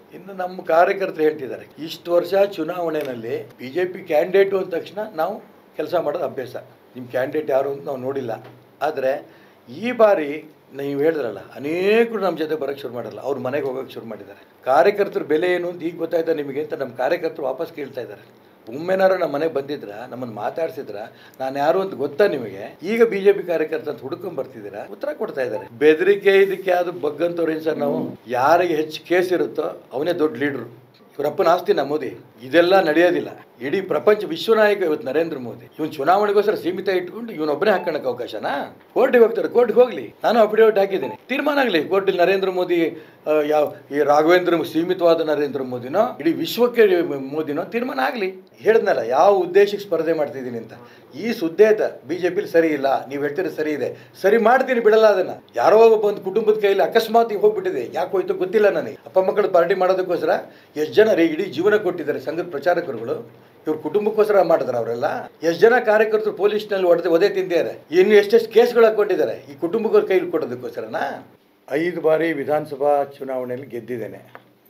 ಇನ್ನು ನಮ್ಮ ಕಾರ್ಯಕರ್ತರು ಹೇಳ್ತಿದ್ದಾರೆ ಇಷ್ಟು ವರ್ಷ ಚುನಾವಣೆಯಲ್ಲಿ ಬಿ ಜೆ ಪಿ ಕ್ಯಾಂಡಿಡೇಟು ಅಂದ ತಕ್ಷಣ ನಾವು ಕೆಲಸ ಮಾಡೋದು ಅಭ್ಯಾಸ ನಿಮ್ಮ ಕ್ಯಾಂಡಿಡೇಟ್ ಯಾರು ಅಂತ ನಾವು ನೋಡಿಲ್ಲ ಆದರೆ ಈ ಬಾರಿ ನೀವು ಹೇಳಿದ್ರಲ್ಲ ಅನೇಕರು ನಮ್ಮ ಜೊತೆ ಬರೋಕ್ಕೆ ಶುರು ಮಾಡಲ್ಲ ಅವ್ರ ಮನೆಗೆ ಹೋಗೋಕ್ಕೆ ಶುರು ಮಾಡಿದ್ದಾರೆ ಕಾರ್ಯಕರ್ತರ ಬೆಲೆ ಏನು ಅಂತ ಈಗ ಗೊತ್ತಾಯ್ತಾ ನಿಮಗೆ ಅಂತ ನಮ್ಮ ಕಾರ್ಯಕರ್ತರು ವಾಪಸ್ ಕೇಳ್ತಾ ಇದ್ದಾರೆ ಒಮ್ಮೆನಾರು ನಮ್ಮ ಮನೆಗೆ ಬಂದಿದ್ರ ನಮ್ಮನ್ನು ಮಾತಾಡ್ಸಿದ್ರ ನಾನು ಯಾರು ಅಂತ ಗೊತ್ತಾ ನಿಮಗೆ ಈಗ ಬಿ ಜೆ ಪಿ ಕಾರ್ಯಕರ್ತ ಅಂತ ಹುಡ್ಕೊಂಡ್ ಬರ್ತಿದ್ದೀರಾ ಉತ್ತರ ಕೊಡ್ತಾ ಇದ್ದಾರೆ ಬೆದರಿಕೆ ಇದಕ್ಕೆ ಯಾವುದು ಬಗ್ಗಂತವ್ರೇನು ಸರ್ ನಾವು ಯಾರಿಗೆ ಹೆಚ್ಚು ಕೇಸ್ ಇರುತ್ತೋ ಅವನೇ ದೊಡ್ಡ ಲೀಡ್ರು ಇವರಪ್ಪನ ಆಸ್ತಿನ ಮೋದಿ ಇದೆಲ್ಲ ನಡೆಯೋದಿಲ್ಲ ಇಡೀ ಪ್ರಪಂಚ ವಿಶ್ವನಾಯಕ ಇವತ್ತು ನರೇಂದ್ರ ಮೋದಿ ಇವನ್ ಚುನಾವಣೆಗೋಸ್ಕರ ಸೀಮಿತ ಇಟ್ಕೊಂಡು ಇವನೊಬ್ಬನೇ ಹಾಕೋಣಕ್ಕೆ ಅವಕಾಶನ ಕೋರ್ಟಿಗೆ ಹೋಗ್ತಾರೆ ಕೋರ್ಟ್ಗೆ ಹೋಗ್ಲಿ ನಾನು ಅಫಿಡೇವಿಟ್ ಹಾಕಿದ್ದೀನಿ ತೀರ್ಮಾನ ಆಗಲಿ ಕೋರ್ಟಲ್ಲಿ ನರೇಂದ್ರ ಮೋದಿ ಆ, ಯಾವ ಈ ರಾಘವೇಂದ್ರ ಸೀಮಿತವಾದ ನರೇಂದ್ರ ಮೋದಿನೋ ಇಡೀ ವಿಶ್ವಕ್ಕೆ ಮೋದಿನೋ ತೀರ್ಮಾನ ಆಗಲಿ ಹೇಳಿದ್ನಲ್ಲ ಯಾವ ಉದ್ದೇಶಕ್ಕೆ ಸ್ಪರ್ಧೆ ಮಾಡ್ತಿದ್ದೀನಿ ಅಂತ ಈ ಸುದ್ದೇತ ಬಿ ಜೆ ಪಿಲಿ ಸರಿ ಇಲ್ಲ ನೀವು ಹೇಳ್ತೀರಿ ಸರಿ ಇದೆ ಸರಿ ಮಾಡ್ತೀನಿ ಬಿಡಲ್ಲ ಅದನ್ನ ಯಾರೋ ಒಬ್ಬ ಒಂದು ಕುಟುಂಬದ ಕೈಯಲ್ಲಿ ಅಕಸ್ಮಾತ್ ಈಗ ಹೋಗ್ಬಿಟ್ಟಿದೆ ಯಾಕೆ ಹೋಯ್ತು ಗೊತ್ತಿಲ್ಲ ನನಗೆ ಅಪ್ಪ ಮಕ್ಕಳು ಪಾರ್ಟಿ ಮಾಡೋದಕ್ಕೋಸ್ಕರ ಎಷ್ಟು ಜನ ರೀ ಇಡೀ ಜೀವನ ಕೊಟ್ಟಿದ್ದಾರೆ ಸಂಘದ ಪ್ರಚಾರಕರುಗಳು ಇವ್ರ ಕುಟುಂಬಕ್ಕೋಸ್ಕರ ಮಾಡಿದ್ರ ಅವರೆಲ್ಲ ಎಷ್ಟು ಜನ ಕಾರ್ಯಕರ್ತರು ಪೊಲೀಸ್ನಲ್ಲಿ ಹೊಡೆದು ಒದೆ ತಿಂದಿದ್ದಾರೆ ಇನ್ನು ಎಷ್ಟೆಷ್ಟು ಕೇಸ್ಗಳು ಹಾಕೊಂಡಿದ್ದಾರೆ ಈ ಕುಟುಂಬಗಳ ಕೈಲಿ ಕೊಡೋದಕ್ಕೋಸ್ಕರನಾ ಐದು ಬಾರಿ ವಿಧಾನಸಭಾ ಚುನಾವಣೆಯಲ್ಲಿ ಗೆದ್ದಿದ್ದೇನೆ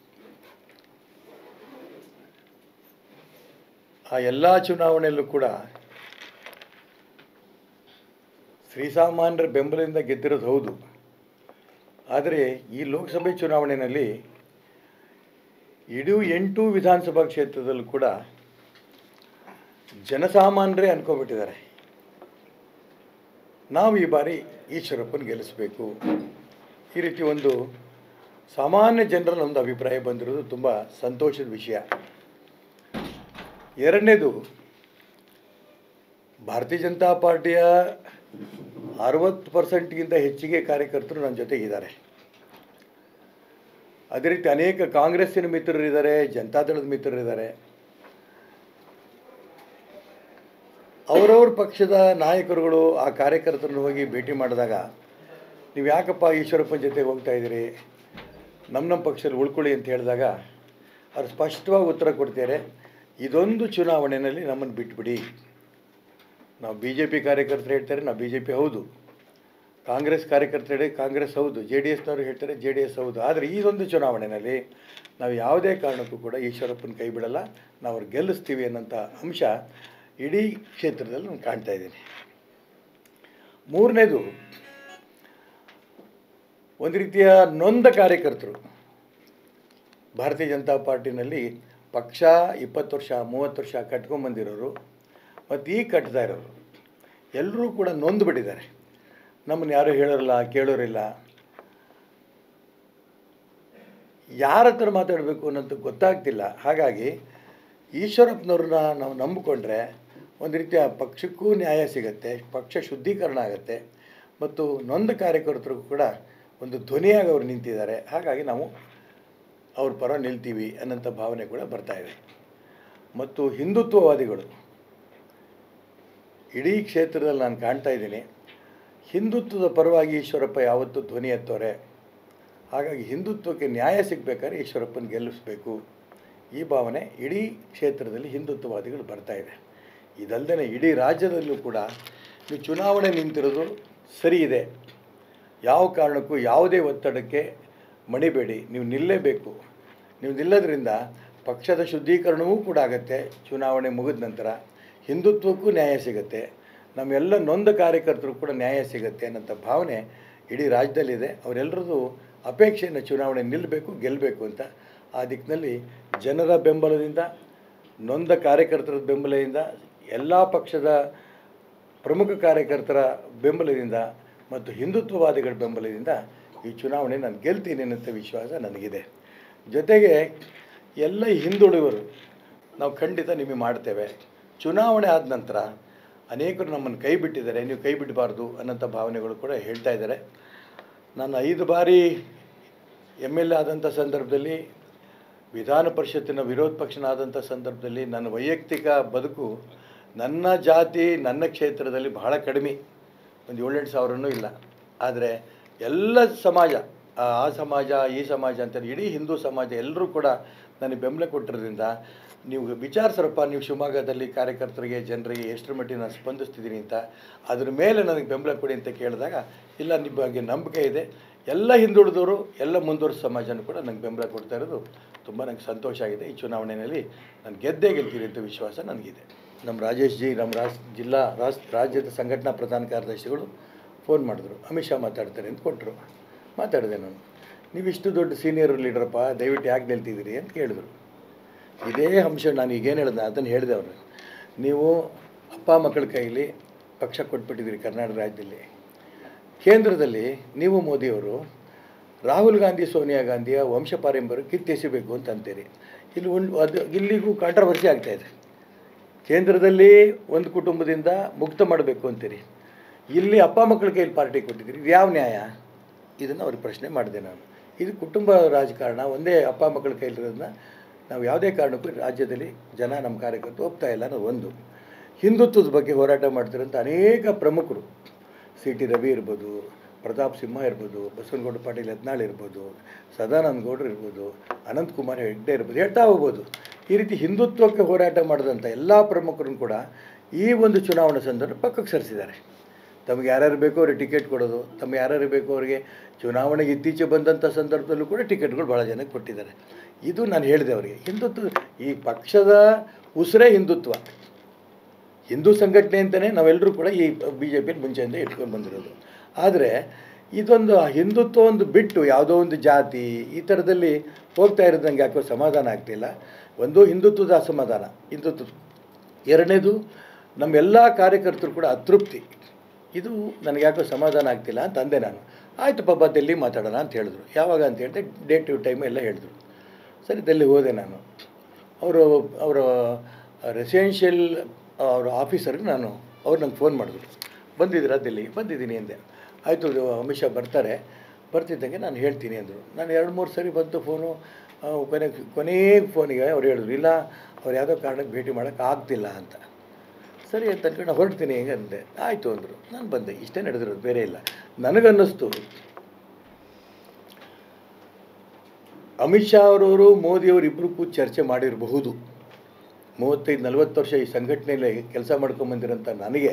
ಆ ಎಲ್ಲ ಚುನಾವಣೆಯಲ್ಲೂ ಕೂಡ ಶ್ರೀಸಾಮಾನ್ಯರ ಬೆಂಬಲದಿಂದ ಗೆದ್ದಿರೋದು ಹೌದು ಆದರೆ ಈ ಲೋಕಸಭೆ ಚುನಾವಣೆಯಲ್ಲಿ ಇಡೀ ಎಂಟು ವಿಧಾನಸಭಾ ಕ್ಷೇತ್ರದಲ್ಲೂ ಕೂಡ ಜನಸಾಮಾನ್ಯರೇ ಅನ್ಕೊಂಡ್ಬಿಟ್ಟಿದ್ದಾರೆ ನಾವು ಈ ಬಾರಿ ಈಶ್ವರಪ್ಪನ ಗೆಲ್ಲಿಸಬೇಕು ಈ ರೀತಿ ಒಂದು ಸಾಮಾನ್ಯ ಜನರಲ್ಲಿ ಒಂದು ಅಭಿಪ್ರಾಯ ಬಂದಿರೋದು ತುಂಬ ಸಂತೋಷದ ವಿಷಯ ಎರಡನೇದು ಭಾರತೀಯ ಜನತಾ ಪಾರ್ಟಿಯ ಅರವತ್ತು ಪರ್ಸೆಂಟ್ಗಿಂತ ಹೆಚ್ಚಿಗೆ ಕಾರ್ಯಕರ್ತರು ನನ್ನ ಜೊತೆಗಿದ್ದಾರೆ ಅದೇ ರೀತಿ ಅನೇಕ ಕಾಂಗ್ರೆಸ್ಸಿನ ಮಿತ್ರರಿದ್ದಾರೆ ಜನತಾದಳದ ಮಿತ್ರರಿದ್ದಾರೆ ಅವರವ್ರ ಪಕ್ಷದ ನಾಯಕರುಗಳು ಆ ಕಾರ್ಯಕರ್ತರನ್ನು ಹೋಗಿ ಭೇಟಿ ಮಾಡಿದಾಗ ನೀವು ಯಾಕಪ್ಪ ಈಶ್ವರಪ್ಪನ ಜೊತೆಗೆ ಹೋಗ್ತಾ ಇದ್ದೀರಿ ನಮ್ಮ ನಮ್ಮ ಪಕ್ಷದಲ್ಲಿ ಉಳ್ಕೊಳ್ಳಿ ಅಂತ ಹೇಳಿದಾಗ ಅವ್ರು ಸ್ಪಷ್ಟವಾಗಿ ಉತ್ತರ ಕೊಡ್ತಾರೆ ಇದೊಂದು ಚುನಾವಣೆಯಲ್ಲಿ ನಮ್ಮನ್ನು ಬಿಟ್ಬಿಡಿ ನಾವು ಬಿ ಜೆ ಪಿ ಕಾರ್ಯಕರ್ತರು ಹೇಳ್ತಾರೆ ನಾವು ಬಿ ಜೆ ಪಿ ಹೌದು ಕಾಂಗ್ರೆಸ್ ಕಾರ್ಯಕರ್ತರು ಹೇಳಿ ಕಾಂಗ್ರೆಸ್ ಹೌದು ಜೆ ಡಿ ಎಸ್ನವರು ಹೇಳ್ತಾರೆ ಜೆ ಡಿ ಎಸ್ ಹೌದು ಆದರೆ ಇದೊಂದು ಚುನಾವಣೆಯಲ್ಲಿ ನಾವು ಯಾವುದೇ ಕಾರಣಕ್ಕೂ ಕೂಡ ಈಶ್ವರಪ್ಪನ ಕೈ ಬಿಡಲ್ಲ ನಾವು ಅವ್ರು ಗೆಲ್ಲಿಸ್ತೀವಿ ಅನ್ನೋಂಥ ಅಂಶ ಇಡೀ ಕ್ಷೇತ್ರದಲ್ಲಿ ನಾನು ಕಾಣ್ತಾ ಇದ್ದೀನಿ ಮೂರನೇದು ಒಂದು ರೀತಿಯ ನೊಂದ ಕಾರ್ಯಕರ್ತರು ಭಾರತೀಯ ಜನತಾ ಪಾರ್ಟಿನಲ್ಲಿ ಪಕ್ಷ ಇಪ್ಪತ್ತು ವರ್ಷ ಮೂವತ್ತು ವರ್ಷ ಕಟ್ಕೊಂಬಂದಿರೋರು ಮತ್ತು ಈಗ ಕಟ್ತಾ ಇರೋರು ಎಲ್ಲರೂ ಕೂಡ ನೊಂದು ಬಿಟ್ಟಿದ್ದಾರೆ ನಮ್ಮನ್ನು ಯಾರೂ ಹೇಳೋರಿಲ್ಲ ಕೇಳೋರಿಲ್ಲ ಯಾರ ಹತ್ರ ಮಾತಾಡಬೇಕು ಅನ್ನೋದು ಗೊತ್ತಾಗ್ತಿಲ್ಲ ಹಾಗಾಗಿ ಈಶ್ವರಪ್ಪನವ್ರನ್ನ ನಾವು ನಂಬಿಕೊಂಡ್ರೆ ಒಂದು ರೀತಿಯ ಪಕ್ಷಕ್ಕೂ ನ್ಯಾಯ ಸಿಗತ್ತೆ ಪಕ್ಷ ಶುದ್ಧೀಕರಣ ಆಗುತ್ತೆ ಮತ್ತು ನೊಂದ ಕಾರ್ಯಕರ್ತರಿಗೂ ಕೂಡ ಒಂದು ಧ್ವನಿಯಾಗಿ ಅವರು ನಿಂತಿದ್ದಾರೆ ಹಾಗಾಗಿ ನಾವು ಅವ್ರ ಪರ ನಿಲ್ತೀವಿ ಅನ್ನೋಂಥ ಭಾವನೆ ಕೂಡ ಬರ್ತಾ ಇದೆ ಮತ್ತು ಹಿಂದುತ್ವವಾದಿಗಳು ಇಡೀ ಕ್ಷೇತ್ರದಲ್ಲಿ ನಾನು ಕಾಣ್ತಾ ಇದ್ದೀನಿ ಹಿಂದುತ್ವದ ಪರವಾಗಿ ಈಶ್ವರಪ್ಪ ಯಾವತ್ತೂ ಧ್ವನಿ ಎತ್ತೋರೆ ಹಾಗಾಗಿ ಹಿಂದುತ್ವಕ್ಕೆ ನ್ಯಾಯ ಸಿಗಬೇಕಾದ್ರೆ ಈಶ್ವರಪ್ಪನ ಗೆಲ್ಲಿಸಬೇಕು ಈ ಭಾವನೆ ಇಡೀ ಕ್ಷೇತ್ರದಲ್ಲಿ ಹಿಂದುತ್ವವಾದಿಗಳು ಬರ್ತಾ ಇದೆ ಇದಲ್ಲದೆ ಇಡೀ ರಾಜ್ಯದಲ್ಲೂ ಕೂಡ ನೀವು ಚುನಾವಣೆ ನಿಂತಿರೋದು ಸರಿ ಇದೆ ಯಾವ ಕಾರಣಕ್ಕೂ ಯಾವುದೇ ಒತ್ತಡಕ್ಕೆ ಮಣಿಬೇಡಿ ನೀವು ನಿಲ್ಲೇಬೇಕು ನೀವು ನಿಲ್ಲೋದ್ರಿಂದ ಪಕ್ಷದ ಶುದ್ಧೀಕರಣವೂ ಕೂಡ ಆಗುತ್ತೆ ಚುನಾವಣೆ ಮುಗಿದ ನಂತರ ಹಿಂದುತ್ವಕ್ಕೂ ನ್ಯಾಯ ಸಿಗುತ್ತೆ ನಮ್ಮೆಲ್ಲ ನೊಂದ ಕಾರ್ಯಕರ್ತರು ಕೂಡ ನ್ಯಾಯ ಸಿಗುತ್ತೆ ಅನ್ನೋಂಥ ಭಾವನೆ ಇಡೀ ರಾಜ್ಯದಲ್ಲಿದೆ ಅವರೆಲ್ಲರದು ಅಪೇಕ್ಷೆಯನ್ನು ಚುನಾವಣೆ ನಿಲ್ಲಬೇಕು ಗೆಲ್ಲಬೇಕು ಅಂತ ಆ ದಿಕ್ಕಿನಲ್ಲಿ ಜನರ ಬೆಂಬಲದಿಂದ ನೊಂದ ಕಾರ್ಯಕರ್ತರ ಬೆಂಬಲದಿಂದ ಎಲ್ಲ ಪಕ್ಷದ ಪ್ರಮುಖ ಕಾರ್ಯಕರ್ತರ ಬೆಂಬಲದಿಂದ ಮತ್ತು ಹಿಂದುತ್ವವಾದಿಗಳ ಬೆಂಬಲದಿಂದ ಈ ಚುನಾವಣೆ ನಾನು ಗೆಲ್ತೀನಿ ಅನ್ನೋಂಥ ವಿಶ್ವಾಸ ನನಗಿದೆ ಜೊತೆಗೆ ಎಲ್ಲ ಹಿಂದುಳಿವರು ನಾವು ಖಂಡಿತ ನಿಮಗೆ ಮಾಡ್ತೇವೆ ಚುನಾವಣೆ ಆದ ನಂತರ ಅನೇಕರು ನಮ್ಮನ್ನು ಕೈ ಬಿಟ್ಟಿದ್ದಾರೆ ನೀವು ಕೈ ಬಿಡಬಾರ್ದು ಅನ್ನೋಂಥ ಭಾವನೆಗಳು ಕೂಡ ಹೇಳ್ತಾ ಇದ್ದಾರೆ ನಾನು ಐದು ಬಾರಿ ಎಮ್ ಎಲ್ ಎ ಆದಂಥ ಸಂದರ್ಭದಲ್ಲಿ ವಿಧಾನ ಪರಿಷತ್ತಿನ ವಿರೋಧ ಪಕ್ಷನಾದಂಥ ಸಂದರ್ಭದಲ್ಲಿ ನನ್ನ ವೈಯಕ್ತಿಕ ಬದುಕು ನನ್ನ ಜಾತಿ ನನ್ನ ಕ್ಷೇತ್ರದಲ್ಲಿ ಬಹಳ ಕಡಿಮೆ ಒಂದು ಏಳೆಂಟು ಸಾವಿರನೂ ಇಲ್ಲ ಆದರೆ ಎಲ್ಲ ಸಮಾಜ ಆ ಆ ಸಮಾಜ ಈ ಸಮಾಜ ಅಂತ ಇಡೀ ಹಿಂದೂ ಸಮಾಜ ಎಲ್ಲರೂ ಕೂಡ ನನಗೆ ಬೆಂಬಲ ಕೊಟ್ಟಿರೋದ್ರಿಂದ ನೀವು ವಿಚಾರಿಸ್ರಪ್ಪ ನೀವು ಶಿವಮೊಗ್ಗದಲ್ಲಿ ಕಾರ್ಯಕರ್ತರಿಗೆ ಜನರಿಗೆ ಎಷ್ಟರ ಮಟ್ಟಿಗೆ ನಾನು ಸ್ಪಂದಿಸ್ತಿದ್ದೀನಿ ಅಂತ ಅದ್ರ ಮೇಲೆ ನನಗೆ ಬೆಂಬಲ ಕೊಡಿ ಅಂತ ಕೇಳಿದಾಗ ಇಲ್ಲ ನಿಮ್ಮ ಬಗ್ಗೆ ನಂಬಿಕೆ ಇದೆ ಎಲ್ಲ ಹಿಂದುಳಿದವರು ಎಲ್ಲ ಮುಂದುವರೆದ ಸಮಾಜನೂ ಕೂಡ ನಂಗೆ ಬೆಂಬಲ ಕೊಡ್ತಾ ಇರೋದು ತುಂಬ ನಂಗೆ ಸಂತೋಷ ಆಗಿದೆ ಈ ಚುನಾವಣೆಯಲ್ಲಿ ನಾನು ಗೆದ್ದೇ ಗೆಲ್ತೀನಿ ಅಂತ ವಿಶ್ವಾಸ ನನಗಿದೆ ನಮ್ಮ ರಾಜೇಶ್ ಜಿ ನಮ್ಮ ರಾಸ್ ಜಿಲ್ಲಾ ರಾಸ್ ರಾಜ್ಯದ ಸಂಘಟನಾ ಪ್ರಧಾನ ಕಾರ್ಯದರ್ಶಿಗಳು ಫೋನ್ ಮಾಡಿದ್ರು ಅಮಿತ್ ಶಾ ಮಾತಾಡ್ತಾರೆ ಅಂತ ಕೊಟ್ಟರು ಮಾತಾಡಿದೆ ನಾನು ನೀವು ಇಷ್ಟು ದೊಡ್ಡ ಸೀನಿಯರ್ ಲೀಡರಪ್ಪ ದಯವಿಟ್ಟು ಯಾಕೆ ಗೆಲ್ತಿದ್ದೀರಿ ಅಂತ ಕೇಳಿದ್ರು ಇದೇ ಅಂಶ ನಾನು ಈಗೇನು ಹೇಳಿದೆ ಅದನ್ನು ಹೇಳಿದೆ ಅವರು ನೀವು ಅಪ್ಪ ಮಕ್ಕಳ ಕೈಲಿ ಪಕ್ಷ ಕೊಟ್ಬಿಟ್ಟಿದ್ದೀರಿ ಕರ್ನಾಟಕ ರಾಜ್ಯದಲ್ಲಿ ಕೇಂದ್ರದಲ್ಲಿ ನೀವು ಮೋದಿಯವರು ರಾಹುಲ್ ಗಾಂಧಿ ಸೋನಿಯಾ ಗಾಂಧಿಯ ವಂಶ ಪಾರಂಪರ್ಯ ಕಿತ್ತೆಸಿಬೇಕು ಅಂತ ಅಂತೀರಿ ಇಲ್ಲಿ ಉಂಡು ಅದು ಇಲ್ಲಿಗೂ ಕಾಂಟ್ರವರ್ಸಿ ಆಗ್ತಾಯಿದೆ ಕೇಂದ್ರದಲ್ಲಿ ಒಂದು ಕುಟುಂಬದಿಂದ ಮುಕ್ತ ಮಾಡಬೇಕು ಅಂತೀರಿ ಇಲ್ಲಿ ಅಪ್ಪ ಮಕ್ಕಳ ಕೈಲಿ ಪಾರ್ಟಿ ಕೊಟ್ಟಿದ್ದೀರಿ ಇದು ಯಾವ ನ್ಯಾಯ ಇದನ್ನು ಅವ್ರಿಗೆ ಪ್ರಶ್ನೆ ಮಾಡಿದೆ ನಾನು ಇದು ಕುಟುಂಬ ರಾಜಕಾರಣ ಒಂದೇ ಅಪ್ಪ ಮಕ್ಕಳ ಕೈಲಿರೋದನ್ನ ನಾವು ಯಾವುದೇ ಕಾರಣಕ್ಕೂ ರಾಜ್ಯದಲ್ಲಿ ಜನ ನಮ್ಮ ಕಾರ್ಯಕರ್ತರು ಒಪ್ತಾ ಇಲ್ಲ ಅನ್ನೋದು ಒಂದು ಹಿಂದುತ್ವದ ಬಗ್ಗೆ ಹೋರಾಟ ಮಾಡ್ತಿರೋಂಥ ಅನೇಕ ಪ್ರಮುಖರು ಸಿ ಟಿ ರವಿ ಇರ್ಬೋದು ಪ್ರತಾಪ್ ಸಿಂಹ ಇರ್ಬೋದು ಬಸವನಗೌಡ ಪಾಟೀಲ್ ಯತ್ನಾಳ್ ಇರ್ಬೋದು ಸದಾನಂದ ಗೌಡ್ರು ಇರ್ಬೋದು ಅನಂತಕುಮಾರ್ ಹೆಗ್ಡೆ ಇರ್ಬೋದು ಹೇಳ್ತಾ ಹೋಗ್ಬೋದು ಈ ರೀತಿ ಹಿಂದುತ್ವಕ್ಕೆ ಹೋರಾಟ ಮಾಡಿದಂಥ ಎಲ್ಲ ಪ್ರಮುಖರನ್ನು ಕೂಡ ಈ ಒಂದು ಚುನಾವಣಾ ಸಂದರ್ಭ ಪಕ್ಕಕ್ಕೆ ಸರಿಸಿದ್ದಾರೆ ತಮಗೆ ಯಾರ್ಯಾರು ಬೇಕೋ ಅವ್ರಿಗೆ ಟಿಕೆಟ್ ಕೊಡೋದು ತಮ್ಮ ಯಾರ್ಯಾರು ಬೇಕೋ ಅವರಿಗೆ ಚುನಾವಣೆಗೆ ಇತ್ತೀಚೆ ಬಂದಂಥ ಸಂದರ್ಭದಲ್ಲೂ ಕೂಡ ಟಿಕೆಟ್ಗಳು ಭಾಳ ಜನಕ್ಕೆ ಕೊಟ್ಟಿದ್ದಾರೆ ಇದು ನಾನು ಹೇಳಿದೆ ಅವರಿಗೆ ಹಿಂದುತ್ವ ಈ ಪಕ್ಷದ ಉಸಿರೇ ಹಿಂದುತ್ವ ಹಿಂದೂ ಸಂಘಟನೆ ಅಂತಲೇ ನಾವೆಲ್ಲರೂ ಕೂಡ ಈ ಬಿ ಜೆ ಪಿಯಲ್ಲಿ ಮುಂಚೆಯಿಂದ ಇಟ್ಕೊಂಡು ಬಂದಿರೋದು ಆದರೆ ಇದೊಂದು ಹಿಂದುತ್ವ ಒಂದು ಬಿಟ್ಟು ಯಾವುದೋ ಒಂದು ಜಾತಿ ಈ ಥರದಲ್ಲಿ ಹೋಗ್ತಾ ಇರೋದು ನನಗೆ ಯಾಕೋ ಸಮಾಧಾನ ಆಗ್ತಿಲ್ಲ ಒಂದು ಹಿಂದುತ್ವದ ಅಸಮಾಧಾನ ಹಿಂದುತ್ವ ಎರಡನೇದು ನಮ್ಮೆಲ್ಲ ಕಾರ್ಯಕರ್ತರು ಕೂಡ ಅತೃಪ್ತಿ ಇದು ನನಗೆ ಯಾಕೋ ಸಮಾಧಾನ ಆಗ್ತಿಲ್ಲ ಅಂತ ಅಂದೆ ನಾನು ಆಯಿತು ಪಾಪ ಡೆಲ್ಲಿ ಮಾತಾಡೋಣ ಅಂತ ಹೇಳಿದ್ರು ಯಾವಾಗ ಅಂತ ಹೇಳಿದೆ ಡೇಟ್ ಟು ಟೈಮ್ ಎಲ್ಲ ಹೇಳಿದ್ರು ಸರಿ ಡೆಲ್ಲಿ ಹೋದೆ ನಾನು ಅವರು ಅವರ ರೆಸಿಡೆನ್ಷಿಯಲ್ ಅವರ ಆಫೀಸರ್ಗೆ ನಾನು ಅವ್ರು ನಂಗೆ ಫೋನ್ ಮಾಡಿದ್ರು ಬಂದಿದ್ದೀರಾ ಡೆಲ್ಲಿಗೆ ಬಂದಿದ್ದೀನಿ ಅಂದೆ ಆಯಿತು ಇದು ಅಮಿತ್ ಶಾ ಬರ್ತಾರೆ ಬರ್ತಿದ್ದಂಗೆ ನಾನು ಹೇಳ್ತೀನಿ ಅಂದರು ನಾನು ಎರಡು ಮೂರು ಸರಿ ಬಂತು ಫೋನು ಆ, ಕೊನೆ ಕೊನೆಯ ಫೋನಿಗೆ ಅವ್ರು ಹೇಳಿದ್ರು ಇಲ್ಲ ಅವ್ರು ಯಾವುದೋ ಕಾರಣಕ್ಕೆ ಭೇಟಿ ಮಾಡೋಕ್ಕೆ ಆಗ್ತಿಲ್ಲ ಅಂತ ಸರಿ ಅಂತ ಅನ್ಕೊಂಡು ಹೊರಡ್ತೀನಿ ಹೆಂಗೆ ಅಂದೆ ಆಯಿತು ಅಂದರು ನಾನು ಬಂದೆ ಇಷ್ಟೇ ನಡೆದಿರೋದು ಬೇರೆ ಇಲ್ಲ ನನಗನ್ನಿಸ್ತು ಅಮಿತ್ ಶಾ ಅವರವರು ಮೋದಿಯವರು ಇಬ್ಬರು ಕೂತು ಚರ್ಚೆ ಮಾಡಿರಬಹುದು ಮೂವತ್ತೈದು ನಲವತ್ತು ವರ್ಷ ಈ ಸಂಘಟನೆಯಲ್ಲಿ ಕೆಲಸ ಮಾಡ್ಕೊಂಬಂದಿರೋಂಥ ನನಗೆ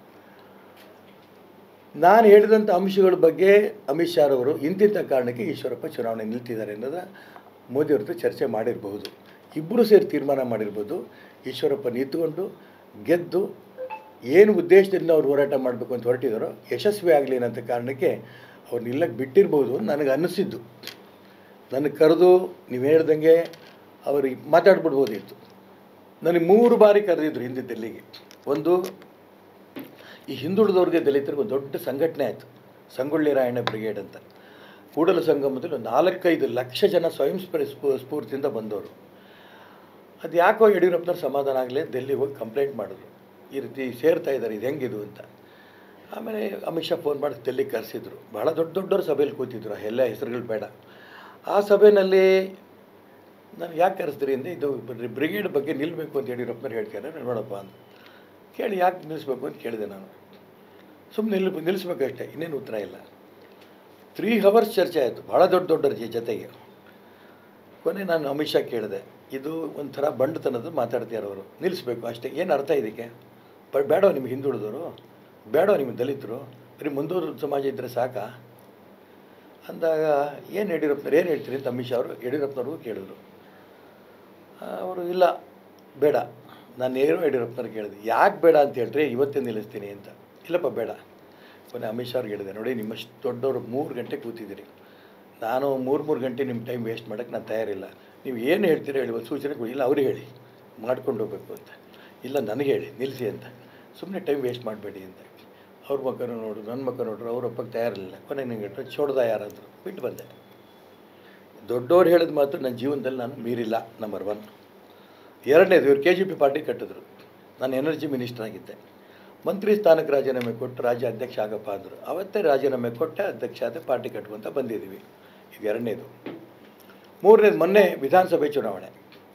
ನಾನು ಹೇಳಿದಂಥ ಅಂಶಗಳ ಬಗ್ಗೆ ಅಮಿತ್ ಶಾ ಅವರು ಇಂತಿಂಥ ಕಾರಣಕ್ಕೆ ಈಶ್ವರಪ್ಪ ಚುನಾವಣೆ ನಿಲ್ತಿದ್ದಾರೆ ಅನ್ನೋದ ಮೋದಿಯವ್ರ ಜೊತೆ ಚರ್ಚೆ ಮಾಡಿರಬಹುದು ಇಬ್ಬರು ಸೇರಿ ತೀರ್ಮಾನ ಮಾಡಿರ್ಬೋದು ಈಶ್ವರಪ್ಪ ನಿಂತ್ಕೊಂಡು ಗೆದ್ದು ಏನು ಉದ್ದೇಶದಿಂದ ಅವ್ರು ಹೋರಾಟ ಮಾಡಬೇಕು ಅಂತ ಹೊರಟಿದ್ದಾರೋ ಯಶಸ್ವಿ ಆಗಲಿ ಅನ್ನೋಂಥ ಕಾರಣಕ್ಕೆ ಅವ್ರು ನಿಲ್ಲಕ್ಕೆ ಬಿಟ್ಟಿರ್ಬೋದು ಅಂತ ನನಗೆ ಅನ್ನಿಸಿದ್ದು ನನಗೆ ಕರೆದು ನೀವು ಹೇಳ್ದಂಗೆ ಅವ್ರಿಗೆ ಮಾತಾಡ್ಬಿಡ್ಬೋದಿತ್ತು ನನಗೆ ಮೂರು ಬಾರಿ ಕರೆದಿದ್ರು ಹಿಂದೆ ಡೆಲ್ಲಿಗೆ ಒಂದು ಈ ಹಿಂದುಳಿದವ್ರಿಗೆ ದಲಿತರಿಗೆ ಒಂದು ದೊಡ್ಡ ಸಂಘಟನೆ ಆಯಿತು ಸಂಗೊಳ್ಳಿ ರಾಯಣ್ಣ ಬ್ರಿಗೇಡ್ ಅಂತ ಕೂಡಲ ಸಂಗಮದಲ್ಲಿ ಒಂದು ನಾಲ್ಕೈದು ಲಕ್ಷ ಜನ ಸ್ವಯಂ ಸ್ಫೂರ್- ಸ್ಫೂ- ಸ್ಫೂರ್ತಿಯಿಂದ ಬಂದವರು ಅದು ಯಾಕೋ ಯಡಿಯೂರಪ್ಪನವ್ರು ಸಮಾಧಾನ ಆಗಲಿ ಡೆಲ್ಲಿಗೆ ಹೋಗಿ ಕಂಪ್ಲೇಂಟ್ ಮಾಡಿದ್ರು ಈ ರೀತಿ ಸೇರ್ತಾ ಇದ್ದಾರೆ ಇದು ಹೆಂಗಿದು ಅಂತ ಆಮೇಲೆ ಅಮಿತ್ ಶಾ ಫೋನ್ ಮಾಡಿ ಡೆಲ್ಲಿಗೆ ಕರೆಸಿದ್ರು ಭಾಳ ದೊಡ್ಡ ದೊಡ್ಡವ್ರ ಸಭೆಯಲ್ಲಿ ಕೂತಿದ್ರು ಎಲ್ಲ ಹೆಸರುಗಳು ಬೇಡ ಆ ಸಭೆಯಲ್ಲಿ ನಾನು ಯಾಕೆ ಕರೆಸಿದ್ರಿ ಅಂದರೆ ಇದು ಬ್ರಿ- ಬ್ರಿಗೇಡ್ ಬಗ್ಗೆ ನಿಲ್ಲಬೇಕು ಅಂತ ಯಡಿಯೂರಪ್ಪನವ್ರು ಹೇಳ್ತಾರೆ ನಾನು ನೋಡಪ್ಪ ಅಂತ ಕೇಳಿ ಯಾಕೆ ನಿಲ್ಲಿಸ್ಬೇಕು ಅಂತ ಕೇಳಿದೆ ನಾನು ಸುಮ್ಮನೆ ನಿಲ್ ನಿಲ್ಲಿಸ್ಬೇಕಷ್ಟೇ ಇನ್ನೇನು ಉತ್ತರ ಇಲ್ಲ ತ್ರೀ ಹವರ್ಸ್ ಚರ್ಚೆ ಆಯಿತು ಭಾಳ ದೊಡ್ಡ ದೊಡ್ಡರ ಜ- ಜೊತೆಗೆ ಕೊನೆ ನಾನು ಅಮಿತ್ ಶಾ ಕೇಳಿದೆ ಇದು ಒಂಥರ ಬಂಡತನದ ಮಾತಾಡ್ತಿದ್ದಾರೆ ಅವರು ನಿಲ್ಲಿಸ್ಬೇಕು ಅಷ್ಟೇ ಏನು ಅರ್ಥ ಇದಕ್ಕೆ ಬ ಬೇಡ ನಿಮ್ಗೆ ಹಿಂದುಳಿದವರು ಬೇಡ ನಿಮ್ಗೆ ದಲಿತರು ಬರೀ ಮುಂದುವರೆದ ಸಮಾಜ ಇದ್ದರೆ ಸಾಕಾ ಅಂದಾಗ ಏನು ಯಡಿಯೂರಪ್ಪನವ್ರು ಏನು ಹೇಳ್ತೀರಿ ಅಂತ ಅಮಿತ್ ಶಾ ಅವರು ಯಡಿಯೂರಪ್ಪನವ್ರಿಗೂ ಕೇಳಿದ್ರು ಅವರು ಇಲ್ಲ ಬೇಡ ನಾನು ಏನೋ ಯಡಿಯೂರಪ್ಪನವ್ರು ಕೇಳಿದೆ ಯಾಕೆ ಬೇಡ ಅಂತ ಹೇಳ್ರಿ ಇವತ್ತೇ ನಿಲ್ಲಿಸ್ತೀನಿ ಅಂತ ಇಲ್ಲಪ್ಪ ಬೇಡ ಕೊನೆ ಅಮಿತ್ ಶಾ ಅವ್ರಿಗೆ ಹೇಳಿದೆ ನೋಡಿ ನಿಮ್ಮಷ್ಟು ದೊಡ್ಡವರು ಮೂರು ಗಂಟೆ ಕೂತಿದ್ದೀರಿ ನಾನು ಮೂರು ಮೂರು ಗಂಟೆ ನಿಮ್ಮ ಟೈಮ್ ವೇಸ್ಟ್ ಮಾಡೋಕ್ಕೆ ನಾನು ತಯಾರಿಲ್ಲ ನೀವು ಏನು ಹೇಳ್ತೀರೋ ಹೇಳಿ ಒಂದು ಸೂಚನೆ ಕೊಡಿ ಇಲ್ಲ ಅವ್ರಿಗೆ ಹೇಳಿ ಮಾಡ್ಕೊಂಡು ಹೋಗ್ಬೇಕು ಅಂತ ಇಲ್ಲ ನನಗೆ ಹೇಳಿ ನಿಲ್ಲಿಸಿ ಅಂತ ಸುಮ್ಮನೆ ಟೈಮ್ ವೇಸ್ಟ್ ಮಾಡಬೇಡಿ ಅಂತ ಅವ್ರ ಮಕ್ಕಳು ನೋಡು ನನ್ನ ಮಕ್ಕಳು ನೋಡ್ರು ಅವ್ರ ಅಪ್ಪಗೆ ತಯಾರಿರಲಿಲ್ಲ ಕೊನೆ ನಿಂಗೆ ಚೋಡ್ದ ಯಾರಾದರು ಬಿಟ್ಟು ಬಂದೆ ದೊಡ್ಡವ್ರು ಹೇಳಿದ ಮಾತು ನನ್ನ ಜೀವನದಲ್ಲಿ ನಾನು ಮೀರಿಲ್ಲ ನಂಬರ್ ಒನ್ ಎರಡನೇದು ಇವ್ರು ಕೆ ಜಿ ಪಿ ಪಾರ್ಟಿ ಕಟ್ಟಿದ್ರು ನಾನು ಎನರ್ಜಿ ಮಿನಿಸ್ಟರ್ ಆಗಿದ್ದೆ ಮಂತ್ರಿ ಸ್ಥಾನಕ್ಕೆ ರಾಜೀನಾಮೆ ಕೊಟ್ಟು ರಾಜ್ಯ ಅಧ್ಯಕ್ಷ ಆಗಪ್ಪ ಅಂದರು ಅವತ್ತೇ ರಾಜೀನಾಮೆ ಕೊಟ್ಟೆ ಅಧ್ಯಕ್ಷ ಆದ ಪಾರ್ಟಿ ಕಟ್ಕೊಂತ ಬಂದಿದ್ದೀವಿ ಇದು ಎರಡನೇದು ಮೂರನೇದು ಮೊನ್ನೆ ವಿಧಾನಸಭೆ ಚುನಾವಣೆ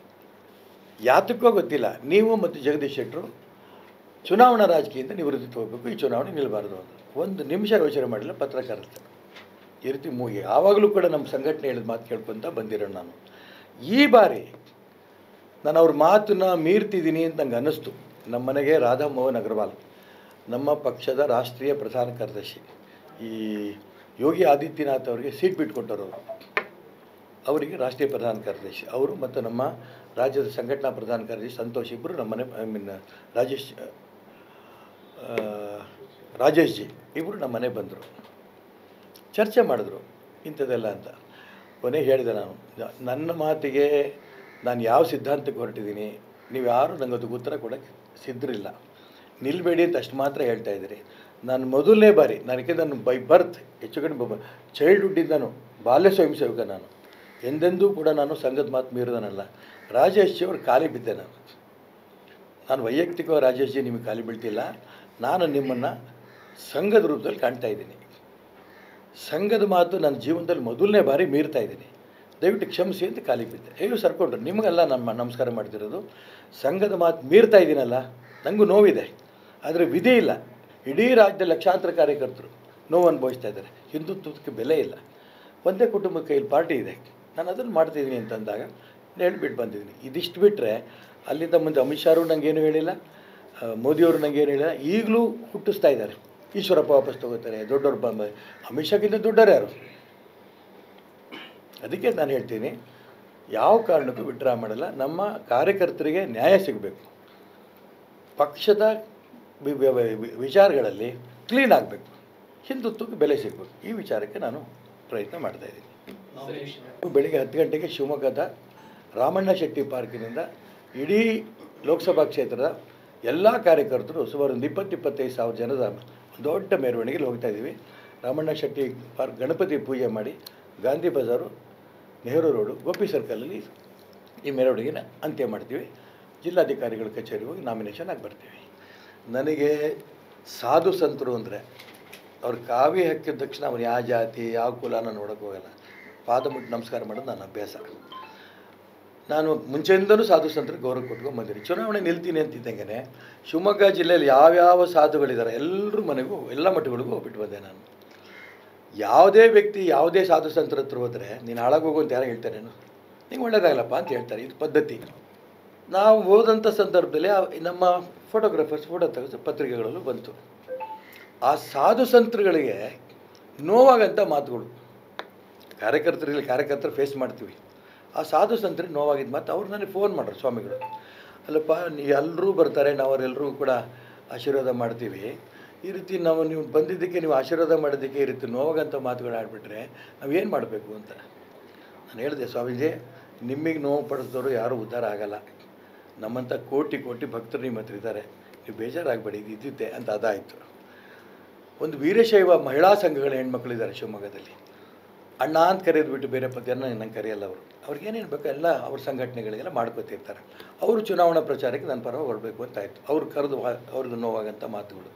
ಯಾತಕ್ಕೋ ಗೊತ್ತಿಲ್ಲ ನೀವು ಮತ್ತು ಜಗದೀಶ್ ಶೆಟ್ಟರು ಚುನಾವಣಾ ರಾಜಕೀಯದಿಂದ ನಿವೃತ್ತಿ ಹೋಗಬೇಕು ಈ ಚುನಾವಣೆ ನಿಲ್ಲಬಾರ್ದು ಅಂತ ಒಂದು ನಿಮಿಷ ಯೋಚನೆ ಮಾಡಿಲ್ಲ ಪತ್ರಕರ್ತರು ಈ ರೀತಿ ಮೂ ಯಾವಾಗಲೂ ಕೂಡ ನಮ್ಮ ಸಂಘಟನೆ ಹೇಳಿದ ಮಾತು ಕೇಳ್ಕೊತ ಬಂದಿರೋಣ ನಾನು ಈ ಬಾರಿ ನಾನು ಅವ್ರ ಮಾತನ್ನ ಮೀರ್ತಿದ್ದೀನಿ ಅಂತ ನಂಗೆ ಅನ್ನಿಸ್ತು ನಮ್ಮ ಮನೆಗೆ ರಾಧಾ ಮೋಹನ್ ಅಗರ್ವಾಲ್ ನಮ್ಮ ಪಕ್ಷದ ರಾಷ್ಟ್ರೀಯ ಪ್ರಧಾನ ಕಾರ್ಯದರ್ಶಿ ಈ ಯೋಗಿ ಆದಿತ್ಯನಾಥ್ ಅವರಿಗೆ ಸೀಟ್ ಬಿಟ್ಕೊಟ್ಟರು ಅವರು ಅವರಿಗೆ ರಾಷ್ಟ್ರೀಯ ಪ್ರಧಾನ ಕಾರ್ಯದರ್ಶಿ ಅವರು ಮತ್ತು ನಮ್ಮ ರಾಜ್ಯದ ಸಂಘಟನಾ ಪ್ರಧಾನ ಕಾರ್ಯದರ್ಶಿ ಸಂತೋಷ್ ಇಬ್ಬರು ನಮ್ಮನೆ ಐ ಮೀನ್ ರಾಜೇಶ್ ಆ, ರಾಜೇಶ್ ಜಿ ಇಬ್ಬರು ನಮ್ಮ ಮನೆಗೆ ಬಂದರು ಚರ್ಚೆ ಮಾಡಿದ್ರು ಇಂಥದ್ದೆಲ್ಲ ಅಂತ ಕೊನೆಗೆ ಹೇಳಿದೆ ನಾನು ನ- ನನ್ನ ಮಾತಿಗೆ ನಾನು ಯಾವ ಸಿದ್ಧಾಂತಕ್ಕೆ ಹೊರಟಿದ್ದೀನಿ ನೀವು ಯಾರು ನಂಗೆ ಅದಕ್ಕೆ ಉತ್ತರ ಕೊಡೋಕ್ಕೆ ಸಿದ್ಧರಿಲ್ಲ ನಿಲ್ಲಬೇಡಿ ಅಂತ ಅಷ್ಟು ಮಾತ್ರ ಹೇಳ್ತಾ ಇದ್ದೀರಿ ನಾನು ಮೊದಲನೇ ಬಾರಿ ನನಗೆ ನಾನು ಬೈ ಬರ್ತ್ ಹೆಚ್ಚು ಕಡಿಮೆ ಚೈಲ್ಡ್ಹುಡ್ಡಿಂದನು ಬಾಲ್ಯ ಸ್ವಯಂ ಸೇವಕ ನಾನು ಎಂದೆಂದೂ ಕೂಡ ನಾನು ಸಂಘದ ಮಾತು ಮೀರಿದನಲ್ಲ ರಾಜೇಶ್ ಜಿ ಅವ್ರ ಖಾಲಿ ಬಿದ್ದೆ ನಾನು ನಾನು ವೈಯಕ್ತಿಕವಾಗಿ ರಾಜೇಶ್ ಜಿ ನಿಮಗೆ ಖಾಲಿ ಬೀಳ್ತಿಲ್ಲ ನಾನು ನಿಮ್ಮನ್ನು ಸಂಘದ ರೂಪದಲ್ಲಿ ಕಾಣ್ತಾ ಇದ್ದೀನಿ ಸಂಘದ ಮಾತು ನನ್ನ ಜೀವನದಲ್ಲಿ ಮೊದಲನೇ ಬಾರಿ ಮೀರ್ತಾ ಇದ್ದೀನಿ ದಯವಿಟ್ಟು ಕ್ಷಮಿಸಿ ಅಂತ ಖಾಲಿ ಬಿದ್ದೆ ಅಯ್ಯೋ ಸರ್ಕೊಂಡ್ರು ನಿಮಗೆಲ್ಲ ನಮ್ಮ ನಮಸ್ಕಾರ ಮಾಡ್ತಿರೋದು ಸಂಘದ ಮಾತು ಮೀರ್ತಾ ಇದ್ದೀನಲ್ಲ ನನಗೂ ನೋವಿದೆ ಆದರೆ ವಿಧಿ ಇಲ್ಲ ಇಡೀ ರಾಜ್ಯದ ಲಕ್ಷಾಂತರ ಕಾರ್ಯಕರ್ತರು ನೋವು ಅನುಭವಿಸ್ತಾ ಇದ್ದಾರೆ ಹಿಂದುತ್ವಕ್ಕೆ ಬೆಲೆ ಇಲ್ಲ ಒಂದೇ ಕುಟುಂಬದ ಕೈಯಲ್ಲಿ ಪಾರ್ಟಿ ಇದೆ ನಾನು ಅದನ್ನು ಮಾಡ್ತಿದ್ದೀನಿ ಅಂತಂದಾಗ ಹೇಳ್ಬಿಟ್ಟು ಬಂದಿದ್ದೀನಿ ಇದಿಷ್ಟು ಬಿಟ್ಟರೆ ಅಲ್ಲಿಂದ ಮುಂದೆ ಅಮಿತ್ ಶಾರು ನನಗೇನು ಹೇಳಿಲ್ಲ ಆ, ಮೋದಿಯವರು ನನಗೇನು ಹೇಳಿಲ್ಲ ಈಗಲೂ ಹುಟ್ಟಿಸ್ತಾ ಇದ್ದಾರೆ ಈಶ್ವರಪ್ಪ ವಾಪಸ್ ತಗೋತಾರೆ ದೊಡ್ಡವ್ರು ಬಂದ ಅಮಿತ್ ಶಾಗಿಂತ ದೊಡ್ಡವರು ಯಾರು ಅದಕ್ಕೆ ನಾನು ಹೇಳ್ತೀನಿ ಯಾವ ಕಾರಣಕ್ಕೂ ವಿಡ್ರಾ ಮಾಡಲ್ಲ ನಮ್ಮ ಕಾರ್ಯಕರ್ತರಿಗೆ ನ್ಯಾಯ ಸಿಗಬೇಕು ಪಕ್ಷದ ವಿ- ವಿ- ವಿ- ವಿಚಾರಗಳಲ್ಲಿ ಕ್ಲೀನ್ ಆಗಬೇಕು ಹಿಂದುತ್ವಕ್ಕೆ ಬೆಲೆ ಸಿಗಬೇಕು ಈ ವಿಚಾರಕ್ಕೆ ನಾನು ಪ್ರಯತ್ನ ಮಾಡ್ತಾ ಇದ್ದೀನಿ ಬೆಳಿಗ್ಗೆ ಹತ್ತು ಗಂಟೆಗೆ ಶಿವಮೊಗ್ಗದ ರಾಮಣ್ಣ ಶೆಟ್ಟಿ ಪಾರ್ಕಿನಿಂದ ಇಡೀ ಲೋಕಸಭಾ ಕ್ಷೇತ್ರದ ಎಲ್ಲ ಕಾರ್ಯಕರ್ತರು ಸುಮಾರು ಒಂದು ಇಪ್ಪತ್ತು ಇಪ್ಪತ್ತೈದು ಸಾವಿರ ಜನದ ದೊಡ್ಡ ಮೆರವಣಿಗೆಯಲ್ಲಿ ಹೋಗ್ತಾ ಇದ್ದೀವಿ ರಾಮಣ್ಣ ಶೆಟ್ಟಿ ಪಾರ್ಕ್ ಗಣಪತಿ ಪೂಜೆ ಮಾಡಿ ಗಾಂಧಿ ಬಜಾರು ನೆಹರು ರೋಡು ಗೋಪಿ ಸರ್ಕಲಲ್ಲಿ ಈ ಮೆರವಣಿಗೆನ ಅಂತ್ಯ ಮಾಡ್ತೀವಿ ಜಿಲ್ಲಾಧಿಕಾರಿಗಳ ಕಚೇರಿಗೆ ಹೋಗಿ ನಾಮಿನೇಷನ್ ಆಗಿ ಬರ್ತೀವಿ ನನಗೆ ಸಾಧು ಸಂತರು ಅಂದರೆ ಅವ್ರು ಕಾವಿ ಹಾಕಿದ ತಕ್ಷಣ ಅವ್ರು ಯಾವ ಜಾತಿ ಯಾವ ಕುಲನ ನೋಡೋಕೆ ಹೋಗಲ್ಲ ಪಾದ ಮುಟ್ಟಿ ನಮಸ್ಕಾರ ಮಾಡೋದು ನನ್ನ ಅಭ್ಯಾಸ ನಾನು ಮುಂಚೆಯಿಂದಲೂ ಸಾಧು ಸಂತರಿಗೆ ಗೌರವ ಕೊಟ್ಕೊಂಡು ಬಂದಿದ್ದೀನಿ ಚುನಾವಣೆ ನಿಲ್ತೀನಿ ಅಂತಿದ್ದಂಗೆ ಶಿವಮೊಗ್ಗ ಜಿಲ್ಲೆಯಲ್ಲಿ ಯಾವ್ಯಾವ ಸಾಧುಗಳಿದ್ದಾರೆ ಎಲ್ಲರೂ ಮನೆಗೂ ಎಲ್ಲ ಮಠಗಳಿಗೂ ಹೋಗ್ಬಿಟ್ಟು ಬಂದೆ ನಾನು ಯಾವುದೇ ವ್ಯಕ್ತಿ ಯಾವುದೇ ಸಾಧು ಸಂತರ ಹತ್ರ ಹೋದರೆ ನೀನು ಹಾಳಾಗೋಗು ಅಂತ ಯಾರು ಹೇಳ್ತಾರೇನು ನಿಂಗೆ ಒಳ್ಳೇದಾಗಲ್ಲಪ್ಪ ಅಂತ ಹೇಳ್ತಾರೆ ಇದು ಪದ್ಧತಿ ನಾವು ಹೋದಂಥ ಸಂದರ್ಭದಲ್ಲಿ ಆ- ನಮ್ಮ ಫೋಟೋಗ್ರಾಫರ್ಸ್ ಫೋಟೋ ತೆಗೆದು ಪತ್ರಿಕೆಗಳಲ್ಲೂ ಬಂತು ಆ ಸಾಧು ಸಂತರುಗಳಿಗೆ ನೋವಾಗಂಥ ಮಾತುಗಳು ಕಾರ್ಯಕರ್ತರಲ್ಲಿ ಕಾರ್ಯಕರ್ತರು ಫೇಸ್ ಮಾಡ್ತೀವಿ ಆ ಸಾಧು ಸಂತರಿಗೆ ನೋವಾಗಿದ್ದು ಮತ್ತು ಅವ್ರು ನನಗೆ ಫೋನ್ ಮಾಡ್ರು ಸ್ವಾಮಿಗಳು ಅಲ್ಲಪ್ಪ ನೀ ಎಲ್ಲರೂ ಬರ್ತಾರೆ ನಾವು ಅವರೆಲ್ಲರೂ ಕೂಡ ಆಶೀರ್ವಾದ ಮಾಡ್ತೀವಿ ಈ ರೀತಿ ನಾವು ನೀವು ಬಂದಿದ್ದಕ್ಕೆ ನೀವು ಆಶೀರ್ವಾದ ಮಾಡೋದಕ್ಕೆ ಈ ರೀತಿ ನೋವಾಗಂಥ ಮಾತುಗಳು ಆಡ್ಬಿಟ್ರೆ ನಾವೇನು ಮಾಡಬೇಕು ಅಂತ ನಾನು ಹೇಳಿದೆ ಸ್ವಾಮೀಜಿ ನಿಮಗೆ ನೋವು ಪಡಿಸಿದವರು ಯಾರೂ ಉದ್ಧಾರ ಆಗಲ್ಲ ನಮ್ಮಂಥ ಕೋಟಿ ಕೋಟಿ ಭಕ್ತರು ನಿಮ್ಮ ಹತ್ರ ಇದ್ದಾರೆ ನೀವು ಬೇಜಾರಾಗಬೇಡಿ ಇದು ಇದ್ದಿದ್ದೆ ಅಂತ ಅದಾಯಿತು ಒಂದು ವೀರಶೈವ ಮಹಿಳಾ ಸಂಘಗಳ ಹೆಣ್ಮಕ್ಳಿದ್ದಾರೆ ಶಿವಮೊಗ್ಗದಲ್ಲಿ ಅಣ್ಣ ಅಂತ ಕರೆಯೋದು ಬಿಟ್ಟು ಬೇರೆ ಪದ್ಯನ ನಂಗೆ ಕರೆಯಲ್ಲ ಅವರು ಅವ್ರಿಗೆ ಏನೇನು ಬೇಕೋ ಎಲ್ಲ ಅವ್ರ ಸಂಘಟನೆಗಳಿಗೆಲ್ಲ ಮಾಡ್ಕೋತಿರ್ತಾರೆ ಅವರು ಚುನಾವಣಾ ಪ್ರಚಾರಕ್ಕೆ ನನ್ನ ಪರವಾಗಿ ಹೊರಡಬೇಕು ಅಂತ ಆಯಿತು ಅವ್ರು ಕರೆದು ವಾ- ಅವ್ರಿಗೆ ನೋವಾಗಂಥ ಮಾತುಗಳು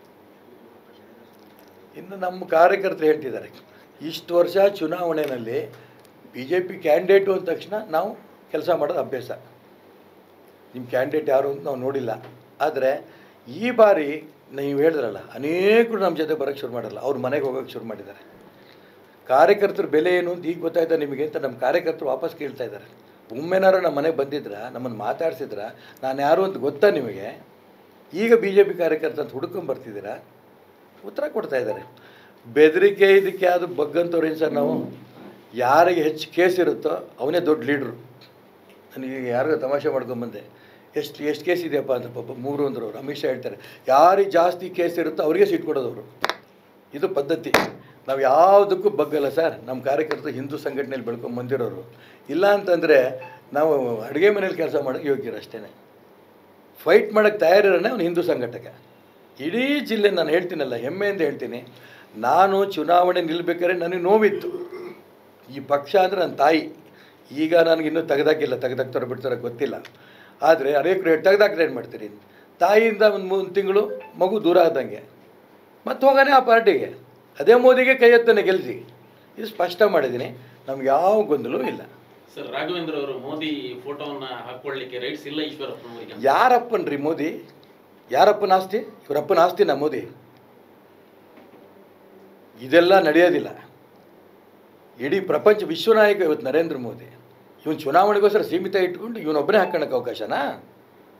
ಇನ್ನು ನಮ್ಮ ಕಾರ್ಯಕರ್ತರು ಹೇಳ್ತಿದ್ದಾರೆ ಇಷ್ಟು ವರ್ಷ ಚುನಾವಣೆಯಲ್ಲಿ ಬಿ ಜೆ ಪಿ ಕ್ಯಾಂಡಿಡೇಟು ಅಂದ ತಕ್ಷಣ ನಾವು ಕೆಲಸ ಮಾಡೋದು ಅಭ್ಯಾಸ ನಿಮ್ಮ ಕ್ಯಾಂಡಿಡೇಟ್ ಯಾರು ಅಂತ ನಾವು ನೋಡಿಲ್ಲ ಆದರೆ ಈ ಬಾರಿ ನೀವು ಹೇಳಿದ್ರಲ್ಲ ಅನೇಕರು ನಮ್ಮ ಜೊತೆ ಬರೋಕ್ಕೆ ಶುರು ಮಾಡಲ್ಲ ಅವ್ರ ಮನೆಗೆ ಹೋಗೋಕ್ಕೆ ಶುರು ಮಾಡಿದ್ದಾರೆ ಕಾರ್ಯಕರ್ತರ ಬೆಲೆ ಏನು ಅಂತ ಈಗ ಗೊತ್ತಾಯ್ತಾ ನಿಮಗೆ ಅಂತ ನಮ್ಮ ಕಾರ್ಯಕರ್ತರು ವಾಪಸ್ ಕೇಳ್ತಾ ಇದ್ದಾರೆ ಒಮ್ಮೆನಾರು ನಮ್ಮ ಮನೆಗೆ ಬಂದಿದ್ರ ನಮ್ಮನ್ನು ಮಾತಾಡ್ಸಿದ್ರ ನಾನು ಯಾರು ಅಂತ ಗೊತ್ತಾ ನಿಮಗೆ ಈಗ ಬಿ ಜೆ ಪಿ ಕಾರ್ಯಕರ್ತ ಅಂತ ಹುಡ್ಕೊಂಡ್ ಬರ್ತಿದ್ದೀರಾ ಉತ್ತರ ಕೊಡ್ತಾ ಇದ್ದಾರೆ ಬೆದರಿಕೆ ಇದಕ್ಕೆ ಯಾವುದು ಬಗ್ಗಂತವ್ರೇನು ಸರ್ ನಾವು ಯಾರಿಗೆ ಹೆಚ್ಚು ಕೇಸ್ ಇರುತ್ತೋ ಅವನೇ ದೊಡ್ಡ ಲೀಡ್ರು ನನಗೆ ಯಾರಿಗೂ ತಮಾಷೆ ಮಾಡ್ಕೊಂಬಂದೆ ಎಷ್ಟು ಎಷ್ಟು ಕೇಸ್ ಇದೆಯಪ್ಪ ಅಂತ ಪಾಪ ಮೂರು ಅಂದರು ಅವ್ರು ಅಮಿತ್ ಶಾ ಹೇಳ್ತಾರೆ ಯಾರಿಗೆ ಜಾಸ್ತಿ ಕೇಸ್ ಇರುತ್ತೋ ಅವರಿಗೆ ಸೀಟ್ ಕೊಡೋದವರು ಇದು ಪದ್ಧತಿ ನಾವು ಯಾವುದಕ್ಕೂ ಬಗ್ಗಲ್ಲ ಸರ್ ನಮ್ಮ ಕಾರ್ಯಕರ್ತರು ಹಿಂದೂ ಸಂಘಟನೆಯಲ್ಲಿ ಬೆಳ್ಕೊಂಡು ಬಂದಿರೋರು ಇಲ್ಲ ಅಂತಂದರೆ ನಾವು ಅಡುಗೆ ಮನೇಲಿ ಕೆಲಸ ಮಾಡೋಕ್ಕೆ ಯೋಗ್ಯರು ಅಷ್ಟೇ ಫೈಟ್ ಮಾಡೋಕ್ಕೆ ತಯಾರಿರೋನೇ ಅವ್ನು ಹಿಂದೂ ಸಂಘಟಕ ಇಡೀ ಜಿಲ್ಲೆ ನಾನು ಹೇಳ್ತೀನಲ್ಲ ಹೆಮ್ಮೆಯಿಂದ ಹೇಳ್ತೀನಿ ನಾನು ಚುನಾವಣೆ ನಿಲ್ಬೇಕಾದ್ರೆ ನನಗೆ ನೋವಿತ್ತು ಈ ಪಕ್ಷ ಅಂದರೆ ನನ್ನ ತಾಯಿ ಈಗ ನನಗೆ ಇನ್ನೂ ತೆಗ್ದಾಕಿಲ್ಲ ತೆಗ್ದಾಕ್ತಾರೋ ಬಿಡ್ತಾರೋ ಗೊತ್ತಿಲ್ಲ ಆದರೆ ಅನೇಕರು ಹೇಳಿ ತೆಗ್ದಾಕ್ರೆ ಏನು ಮಾಡ್ತೀರಿ ತಾಯಿಯಿಂದ ಒಂದು ಮೂರು ತಿಂಗಳು ಮಗು ದೂರ ಆದಂಗೆ ಮತ್ತೆ ಹೋಗಾನೆ ಆ ಪಾರ್ಟಿಗೆ ಅದೇ ಮೋದಿಗೆ ಕೈ ಎತ್ತನೆ ಗೆಲ್ಸಿ ಇದು ಸ್ಪಷ್ಟ ಮಾಡಿದ್ದೀನಿ ನಮ್ಗೆ ಯಾವ ಗೊಂದಲವೂ ಇಲ್ಲ ಸರ್ ರಾಘವೇಂದ್ರ ಅವರು ಮೋದಿ ಫೋಟೋವನ್ನ ಹಾಕೊಳ್ಳಿಕ್ಕೆ ರೈಟ್ಸ್ ಇಲ್ಲ ಈಶ್ವರಪ್ಪನವರಿಗೆ ಯಾರಪ್ಪನ್ರಿ ಮೋದಿ ಯಾರಪ್ಪನ ಆಸ್ತಿ ಇವರಪ್ಪನ ಆಸ್ತಿನ ಮೋದಿ ಇದೆಲ್ಲ ನಡೆಯೋದಿಲ್ಲ ಇಡೀ ಪ್ರಪಂಚ ವಿಶ್ವನಾಯಕ ಇವತ್ತು ನರೇಂದ್ರ ಮೋದಿ ಇವನು ಚುನಾವಣೆಗೋಸ್ಕರ ಸೀಮಿತ ಇಟ್ಕೊಂಡು ಇವನೊಬ್ಬನೇ ಹಾಕೋಣಕ್ಕೆ ಅವಕಾಶನಾ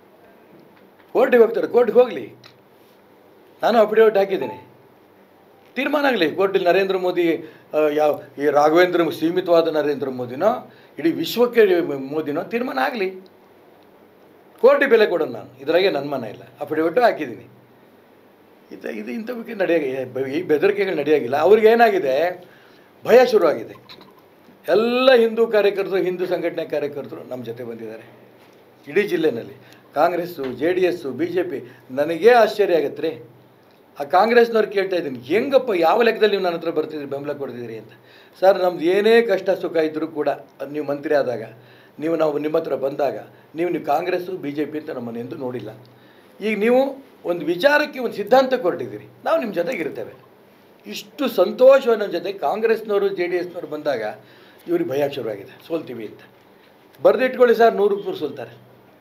ಕೋರ್ಟಿಗೆ ಹೋಗ್ತಾರೆ ಕೋರ್ಟ್ಗೆ ಹೋಗಲಿ ನಾನು ಅಫಿಡೇವಿಟ್ ಹಾಕಿದ್ದೀನಿ ತೀರ್ಮಾನ ಆಗಲಿ ಕೋರ್ಟಲ್ಲಿ ನರೇಂದ್ರ ಮೋದಿ ಆ, ಯಾವ ಈ ರಾಘವೇಂದ್ರ ಸೀಮಿತವಾದ ನರೇಂದ್ರ ಮೋದಿನೋ ಇಡೀ ವಿಶ್ವಕ್ಕೆ ಮೋದಿನೋ ತೀರ್ಮಾನ ಆಗಲಿ ಕೋರ್ಟಿಗೆ ಬೆಲೆ ಕೊಡೋಣ ನಾನು ಇದರಾಗೆ ನನ್ನ ಮನ ಇಲ್ಲ ಅಫಿಡವಿಟ್ಟು ಹಾಕಿದ್ದೀನಿ ಇದು ಇದು ಇಂಥವಕ್ಕೆ ನಡೆಯಾಗಿ ಈ ಬೆದರಿಕೆಗಳು ನಡೆಯಾಗಿಲ್ಲ ಅವ್ರಿಗೆ ಏನಾಗಿದೆ ಭಯ ಶುರುವಾಗಿದೆ ಎಲ್ಲ ಹಿಂದೂ ಕಾರ್ಯಕರ್ತರು ಹಿಂದೂ ಸಂಘಟನೆ ಕಾರ್ಯಕರ್ತರು ನಮ್ಮ ಜೊತೆ ಬಂದಿದ್ದಾರೆ ಇಡೀ ಜಿಲ್ಲೆನಲ್ಲಿ Congress J D S B J P ನನಗೇ ಆಶ್ಚರ್ಯ ಆಗತ್ತೆ ರೀ ಆ ಕಾಂಗ್ರೆಸ್ನವ್ರು ಕೇಳ್ತಾ ಇದ್ದೀನಿ ಹೆಂಗಪ್ಪ ಯಾವ ಲೆಕ್ಕದಲ್ಲಿ ನೀವು ನನ್ನ ಹತ್ರ ಬರ್ತಿದ್ರಿ ಬೆಂಬಲ ಕೊಡ್ತಿದ್ದೀರಿ ಅಂತ ಸರ್ ನಮ್ದು ಏನೇ ಕಷ್ಟ ಸುಖ ಇದ್ದರೂ ಕೂಡ ಅದು ನೀವು ಮಂತ್ರಿ ಆದಾಗ ನೀವು ನಾವು ನಿಮ್ಮ ಹತ್ರ ಬಂದಾಗ ನೀವು ನೀವು ಕಾಂಗ್ರೆಸ್ಸು ಬಿ ಜೆ ಪಿ ಅಂತ ನಮ್ಮನ್ನು ಎಂದೂ ನೋಡಿಲ್ಲ ಈಗ ನೀವು ಒಂದು ವಿಚಾರಕ್ಕೆ ಒಂದು ಸಿದ್ಧಾಂತ ಕೊಟ್ಟಿದ್ದೀರಿ ನಾವು ನಿಮ್ಮ ಜೊತೆಗೆ ಇರ್ತೇವೆ ಇಷ್ಟು ಸಂತೋಷವಾಗಿ ನಮ್ಮ ಜೊತೆ ಕಾಂಗ್ರೆಸ್ನವರು ಜೆ ಡಿ ಎಸ್ನವರು ಬಂದಾಗ ಇವ್ರಿಗೆ ಭಯ ಶುರುವಾಗಿದೆ ಸೋಲ್ತೀವಿ ಅಂತ ಬರೆದಿಟ್ಕೊಳ್ಳಿ ಸರ್ ನೂರಕ್ಕೆ ನೂರು ಸೋಲ್ತಾರೆ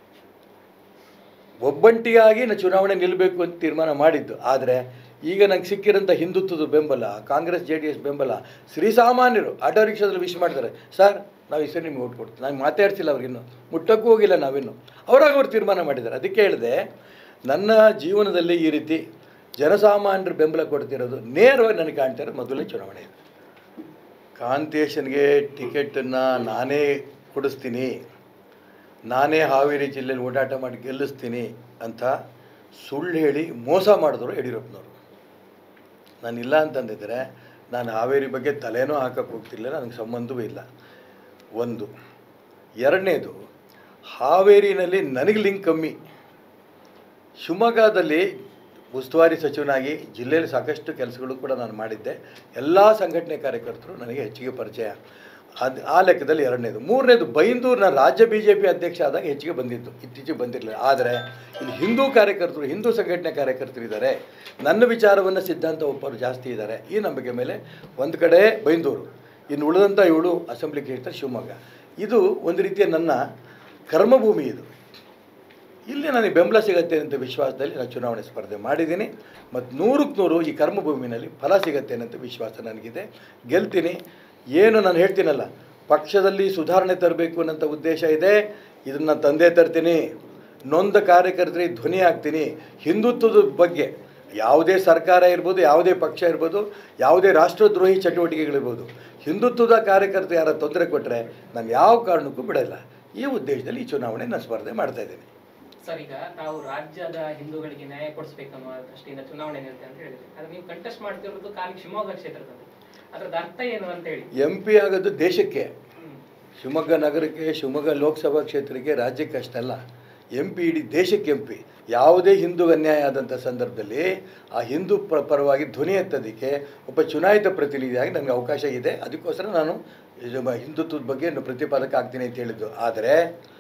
ಒಬ್ಬಂಟಿಯಾಗಿ ನಾನು ಚುನಾವಣೆ ನಿಲ್ಲಬೇಕು ಅಂತ ತೀರ್ಮಾನ ಮಾಡಿದ್ದು ಆದರೆ ಈಗ ನಂಗೆ ಸಿಕ್ಕಿರೋಂಥ ಹಿಂದುತ್ವದ ಬೆಂಬಲ ಕಾಂಗ್ರೆಸ್ ಜೆ ಡಿ ಎಸ್ ಬೆಂಬಲ ಶ್ರೀಸಾಮಾನ್ಯರು ಆಟೋ ರಿಕ್ಷಾದಲ್ಲಿ ವಿಶ್ ಮಾಡ್ತಾರೆ ಸರ್ ನಾವು ಈ ಸರಿ ನಿಮ್ಗೆ ಓಟ್ ಕೊಡ್ತೀವಿ ನಾನು ಮಾತಾಡ್ಸಿಲ್ಲ ಅವ್ರಿಗಿನ್ನು ಮುಟ್ಟಕ್ಕೂ ಹೋಗಿಲ್ಲ ನಾವಿನ್ನು ಅವರಾಗ ಅವ್ರು ತೀರ್ಮಾನ ಮಾಡಿದ್ದಾರೆ ಅದಕ್ಕೆ ಹೇಳಿದೆ ನನ್ನ ಜೀವನದಲ್ಲಿ ಈ ರೀತಿ ಜನಸಾಮಾನ್ಯರು ಬೆಂಬಲ ಕೊಡ್ತಿರೋದು ನೇರವಾಗಿ ನನಗೆ ಕಾಣ್ತಾ ಇರೋದು ಮೊದಲನೇ ಚುನಾವಣೆ ಇದು ಕಾಂತೇಶನ್ಗೆ ಟಿಕೆಟನ್ನು ನಾನೇ ಕೊಡಿಸ್ತೀನಿ ನಾನೇ ಹಾವೇರಿ ಜಿಲ್ಲೆಯಲ್ಲಿ ಓಡಾಟ ಮಾಡಿ ಗೆಲ್ಲಿಸ್ತೀನಿ ಅಂತ ಸುಳ್ಳು ಹೇಳಿ ಮೋಸ ಮಾಡಿದ್ರು ಯಡಿಯೂರಪ್ಪನವರು ನಾನು ಇಲ್ಲ ಅಂತಂದಿದ್ದರೆ ನಾನು ಹಾವೇರಿ ಬಗ್ಗೆ ತಲೆನೂ ಹಾಕಕ್ಕೆ ಹೋಗ್ತಿಲ್ಲ ನನಗೆ ಸಂಬಂಧವೂ ಇಲ್ಲ ಒಂದು ಎರಡನೇದು ಹಾವೇರಿನಲ್ಲಿ ನನಗೆ ಲಿಂಕ್ ಕಮ್ಮಿ ಶಿವಮೊಗ್ಗದಲ್ಲಿ ಉಸ್ತುವಾರಿ ಸಚಿವನಾಗಿ ಜಿಲ್ಲೆಯಲ್ಲಿ ಸಾಕಷ್ಟು ಕೆಲಸಗಳು ಕೂಡ ನಾನು ಮಾಡಿದ್ದೆ ಎಲ್ಲ ಸಂಘಟನೆ ಕಾರ್ಯಕರ್ತರು ನನಗೆ ಹೆಚ್ಚಿಗೆ ಪರಿಚಯ ಅದು ಆ ಲೆಕ್ಕದಲ್ಲಿ ಎರಡನೇದು ಮೂರನೇದು ಬೈಂದೂರು ನಾನು ರಾಜ್ಯ ಬಿ ಜೆ ಪಿ ಅಧ್ಯಕ್ಷ ಆದಾಗ ಹೆಚ್ಚಿಗೆ ಬಂದಿದ್ದು ಇತ್ತೀಚೆಗೆ ಬಂದಿರಲಿಲ್ಲ ಆದರೆ ಇಲ್ಲಿ ಹಿಂದೂ ಕಾರ್ಯಕರ್ತರು ಹಿಂದೂ ಸಂಘಟನೆ ಕಾರ್ಯಕರ್ತರು ಇದ್ದಾರೆ ನನ್ನ ವಿಚಾರವನ್ನು ಸಿದ್ಧಾಂತ ಒಪ್ಪರು ಜಾಸ್ತಿ ಇದ್ದಾರೆ ಈ ನಂಬಿಕೆ ಮೇಲೆ ಒಂದು ಕಡೆ ಬೈಂದೂರು ಇನ್ನು ಉಳಿದಂಥ ಏಳು ಅಸೆಂಬ್ಲಿ ಕ್ಷೇತ್ರ ಶಿವಮೊಗ್ಗ ಇದು ಒಂದು ರೀತಿಯ ನನ್ನ ಕರ್ಮಭೂಮಿ ಇದು ಇಲ್ಲಿ ನನಗೆ ಬೆಂಬಲ ಸಿಗತ್ತೆ ಅಂತ ವಿಶ್ವಾಸದಲ್ಲಿ ನಾನು ಚುನಾವಣೆ ಸ್ಪರ್ಧೆ ಮಾಡಿದ್ದೀನಿ ಮತ್ತು ನೂರಕ್ಕೆ ನೂರು ಈ ಕರ್ಮಭೂಮಿನಲ್ಲಿ ಫಲ ಸಿಗತ್ತೆ ಅಂತ ವಿಶ್ವಾಸ ನನಗಿದೆ ಗೆಲ್ತೀನಿ ಏನು ನಾನು ಹೇಳ್ತೀನಲ್ಲ ಪಕ್ಷದಲ್ಲಿ ಸುಧಾರಣೆ ತರಬೇಕು ಅನ್ನೋಂಥ ಉದ್ದೇಶ ಇದೆ ಇದನ್ನು ತಂದೆ ತರ್ತೀನಿ ನೊಂದ ಕಾರ್ಯಕರ್ತರಿಗೆ ಧ್ವನಿ ಆಗ್ತೀನಿ ಹಿಂದುತ್ವದ ಬಗ್ಗೆ ಯಾವುದೇ ಸರ್ಕಾರ ಇರ್ಬೋದು ಯಾವುದೇ ಪಕ್ಷ ಇರ್ಬೋದು ಯಾವುದೇ ರಾಷ್ಟ್ರದ್ರೋಹಿ ಚಟುವಟಿಕೆಗಳಿರ್ಬೋದು ಹಿಂದುತ್ವದ ಕಾರ್ಯಕರ್ತರು ಯಾರ ತೊಂದರೆ ಕೊಟ್ಟರೆ ನಾನು ಯಾವ ಕಾರಣಕ್ಕೂ ಬಿಡಲ್ಲ ಈ ಉದ್ದೇಶದಲ್ಲಿ ಈ ಚುನಾವಣೆ ನಾನು ಸ್ಪರ್ಧೆ ಮಾಡ್ತಾ ಇದ್ದೀನಿ ಸರ್ ಈಗ ತಾವು ರಾಜ್ಯದ ಹಿಂದೂಗಳಿಗೆ ನ್ಯಾಯ ಕೊಡಿಸ್ಬೇಕನ್ನುವ ದೃಷ್ಟಿಯಿಂದ ಚುನಾವಣೆ ನಿಲ್ತೆ ಅಂತ ಹೇಳಿದ್ರೆ ಆದ್ರೆ ನೀವು ಕಂಟೆಸ್ಟ್ ಮಾಡ್ತಿರೋದು ಖಾಲಿ ಶಿವಮೊಗ್ಗ ಕ್ಷೇತ್ರದಲ್ಲಿ ಅದ್ರದ್ದು ಅರ್ಥ ಏನು ಅಂತ ಹೇಳಿ ಎಂ ಪಿ ಆಗೋದು ದೇಶಕ್ಕೆ ಹ್ಮ್. ಶಿವಮೊಗ್ಗ ನಗರಕ್ಕೆ ಶಿವಮೊಗ್ಗ ಲೋಕಸಭಾ ಕ್ಷೇತ್ರಕ್ಕೆ ರಾಜ್ಯಕ್ಕೆ ಅಷ್ಟಲ್ಲ ಎಂ ಪಿ ಇಡೀ ದೇಶಕ್ಕೆ ಎಂ ಪಿ ಯಾವುದೇ ಹಿಂದೂ ಅನ್ಯಾಯ ಆದಂಥ ಸಂದರ್ಭದಲ್ಲಿ ಆ ಹಿಂದೂ ಪ ಪರವಾಗಿ ಧ್ವನಿ ಎತ್ತೋದಕ್ಕೆ ಒಬ್ಬ ಚುನಾಯಿತ ಪ್ರತಿನಿಧಿಯಾಗಿ ನನಗೆ ಅವಕಾಶ ಇದೆ ಅದಕ್ಕೋಸ್ಕರ ನಾನು ಇದು ಮ- ಹಿಂದುತ್ವದ ಬಗ್ಗೆ ನಾನು ಪ್ರತಿಪಾದಕ ಆಗ್ತೀನಿ ಅಂತ ಹೇಳಿದ್ದು ಆದರೆ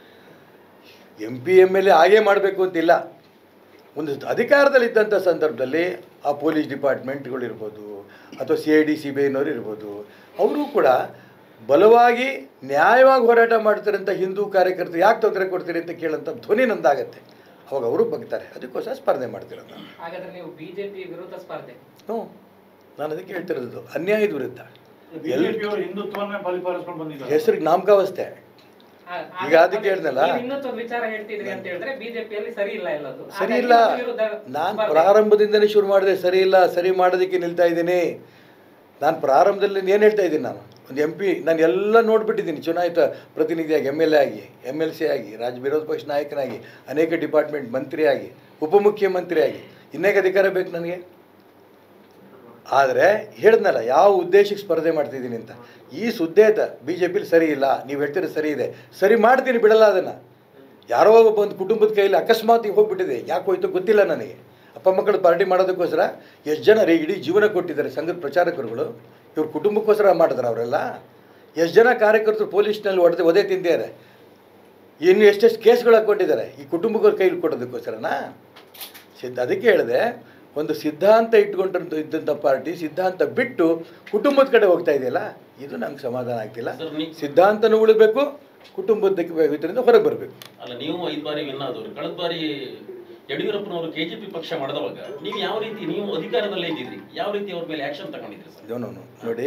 M P M L A ಹಾಗೇ ಮಾಡಬೇಕು ಅಂತಿಲ್ಲ ಒಂದು ಅಧಿಕಾರದಲ್ಲಿದ್ದಂಥ ಸಂದರ್ಭದಲ್ಲಿ ಆ ಪೊಲೀಸ್ ಡಿಪಾರ್ಟ್ಮೆಂಟ್ಗಳಿರ್ಬೋದು ಅಥವಾ C I D C B ಐನವರು ಇರ್ಬೋದು ಅವರು ಕೂಡ ಬಲವಾಗಿ ನ್ಯಾಯವಾಗಿ ಹೋರಾಟ ಮಾಡ್ತಾರಂಥ ಹಿಂದೂ ಕಾರ್ಯಕರ್ತರು ಯಾಕೆ ತೊಂದರೆ ಕೊಡ್ತೀರಿ ಅಂತ ಕೇಳೋಂಥ ಧ್ವನಿ ನಂದಾಗತ್ತೆ ಅವಾಗ ಅವರು ಬಗ್ತಾರೆ ಅದಕ್ಕೋಸ್ಕರ ಸ್ಪರ್ಧೆ ಮಾಡ್ತಿರೋದು ನಾನು ಹಾಗಾದ್ರೆ ನೀವು ಬಿಜೆಪಿ ವಿರುದ್ಧ ಸ್ಪರ್ಧೆ ಹ್ಞೂ ನಾನು ಅದಕ್ಕೆ ಹೇಳ್ತಿರೋದು ಅನ್ಯಾಯದ ವಿರುದ್ಧ ಎಲ್ ಬಿಜೆಪಿಯವರು ಹಿಂದುತ್ವವನ್ನೇ ಬಲಿಪಾಲಿಸ್ಕೊಂಡು ಬಂದಿದ್ದಾರೆ ಹೆಸರಿಗೆ ನಾಮಕಾವಸ್ಥೆ ಆ- ಆ- ಈಗ ಅದಕ್ಕೆ ಹೇಳ್ದಲ್ಲ. ನೀವು ಹಿಂದುತ್ವದ ವಿಚಾರ ಹೇಳ್ತಿದ್ರಿ ಅಂತ ಹೇಳಿದ್ರೆ ಬಿಜೆಪಿಯಲ್ಲಿ ಸರಿ ಇಲ್ಲ ಎಲ್ಲದು ಸರಿ ಹಾಗಾಗಿ ಇಲ್ಲ ನಿಮ್ಮ ವಿರುದ್ಧ ನಾನು ಸ್ಪರ್ಧೆ. ಪ್ರಾರಂಭದಿಂದಲೇ ಶುರು ಮಾಡಿದೆ ಸರಿ ಇಲ್ಲ ಸರಿ ಮಾಡೋದಕ್ಕೆ ನಿಲ್ತಾ ಇದ್ದೀನಿ ನಾನು ಪ್ರಾರಂಭದಲ್ಲಿ ಏನು ಹೇಳ್ತಾ ಇದ್ದೀನಿ ನಾನು ಒಂದು ಎಂ ಪಿ ನಾನು ಎಲ್ಲ ನೋಡಿಬಿಟ್ಟಿದ್ದೀನಿ ಚುನಾಯಿತ ಪ್ರತಿನಿಧಿಯಾಗಿ ಎಮ್ ಎಲ್ ಎ ಆಗಿ ಎಮ್ ಎಲ್ ಸಿ ಆಗಿ ರಾಜ್ಯ ವಿರೋಧ ಪಕ್ಷ ನಾಯಕನಾಗಿ ಅನೇಕ ಡಿಪಾರ್ಟ್ಮೆಂಟ್ ಮಂತ್ರಿಯಾಗಿ ಉಪಮುಖ್ಯಮಂತ್ರಿಯಾಗಿ ಇನ್ನೇಕ ಅಧಿಕಾರ ಬೇಕು ನನಗೆ ಆದರೆ ಹೇಳಿದ್ನಲ್ಲ ಯಾವ ಉದ್ದೇಶಕ್ಕೆ ಸ್ಪರ್ಧೆ ಮಾಡ್ತಿದ್ದೀನಿ ಅಂತ ಈ ಸುದ್ದೇತ ಬಿ ಜೆ ಪಿಲಿ ಸರಿ ಇಲ್ಲ ನೀವು ಹೇಳ್ತೀರ ಸರಿ ಇದೆ ಸರಿ ಮಾಡ್ತೀನಿ ಬಿಡಲ್ಲ ಅದನ್ನು ಯಾರೋ ಒಬ್ಬ ಒಂದು ಕುಟುಂಬದ ಕೈಯಲ್ಲಿ ಅಕಸ್ಮಾತ್ ಈಗ ಹೋಗ್ಬಿಟ್ಟಿದೆ ಯಾಕೆ ಹೋಯ್ತು ಗೊತ್ತಿಲ್ಲ ನನಗೆ ಅಪ್ಪ ಮಕ್ಕಳು ಪಾರ್ಟಿ ಮಾಡೋದಕ್ಕೋಸ್ಕರ ಎಷ್ಟು ಜನ ರೀ ಇಡೀ ಜೀವನ ಕೊಟ್ಟಿದ್ದಾರೆ ಸಂಘದ ಪ್ರಚಾರಕರುಗಳು ಇವ್ರ ಕುಟುಂಬಕ್ಕೋಸ್ಕರ ಮಾಡಿದ್ರು ಅವರೆಲ್ಲ ಎಷ್ಟು ಜನ ಕಾರ್ಯಕರ್ತರು ಪೊಲೀಸ್ನಲ್ಲಿ ಹೊಡೆದು ಒದೆ ತಿಂದಿದ್ದಾರೆ ಇನ್ನು ಎಷ್ಟೆಷ್ಟು ಕೇಸ್ಗಳು ಹಾಕ್ಕೊಂಡಿದ್ದಾರೆ ಈ ಕುಟುಂಬಗಳ ಕೈಲಿ ಕೊಡೋದಕ್ಕೋಸ್ಕರನಾ ಸಿದ್ಧ ಅದಕ್ಕೆ ಹೇಳಿದೆ ಒಂದು ಸಿದ್ಧಾಂತ ಇಟ್ಕೊಂಡಂತ ಇದ್ದಂಥ ಪಾರ್ಟಿ ಸಿದ್ಧಾಂತ ಬಿಟ್ಟು ಕುಟುಂಬದ ಕಡೆ ಹೋಗ್ತಾ ಇದೆಯಲ್ಲ ಇದು ನಂಗೆ ಸಮಾಧಾನ ಆಗ್ತಿಲ್ಲ ಸರ್, ನೀ- ಸಿದ್ಧಾಂತನೂ ಉಳಿಬೇಕು ಕುಟುಂಬದಕ್ಕೆ ಇದರಿಂದ ಹೊರಗೆ ಬರಬೇಕು ಅಲ್ಲ ನೀವು ಐದು ಬಾರಿ ವಿನ್ ಆದವ್ರು ಕಳೆದ ಬಾರಿ ಯಡಿಯೂರಪ್ಪನವರು ಕೆಜಿಪಿ ಪಕ್ಷ ಮಾಡಿದವಾಗ ನೀವು ಯಾವ ರೀತಿ ನೀವು ಅಧಿಕಾರದಲ್ಲೇ ಇದ್ದಿದ್ರಿ ಯಾವ ರೀತಿ ಅವ್ರ ಮೇಲೆ ಆಕ್ಷನ್ ತಗೊಂಡಿದ್ರಿ ಸರ್ ಇವನು ನೋಡಿ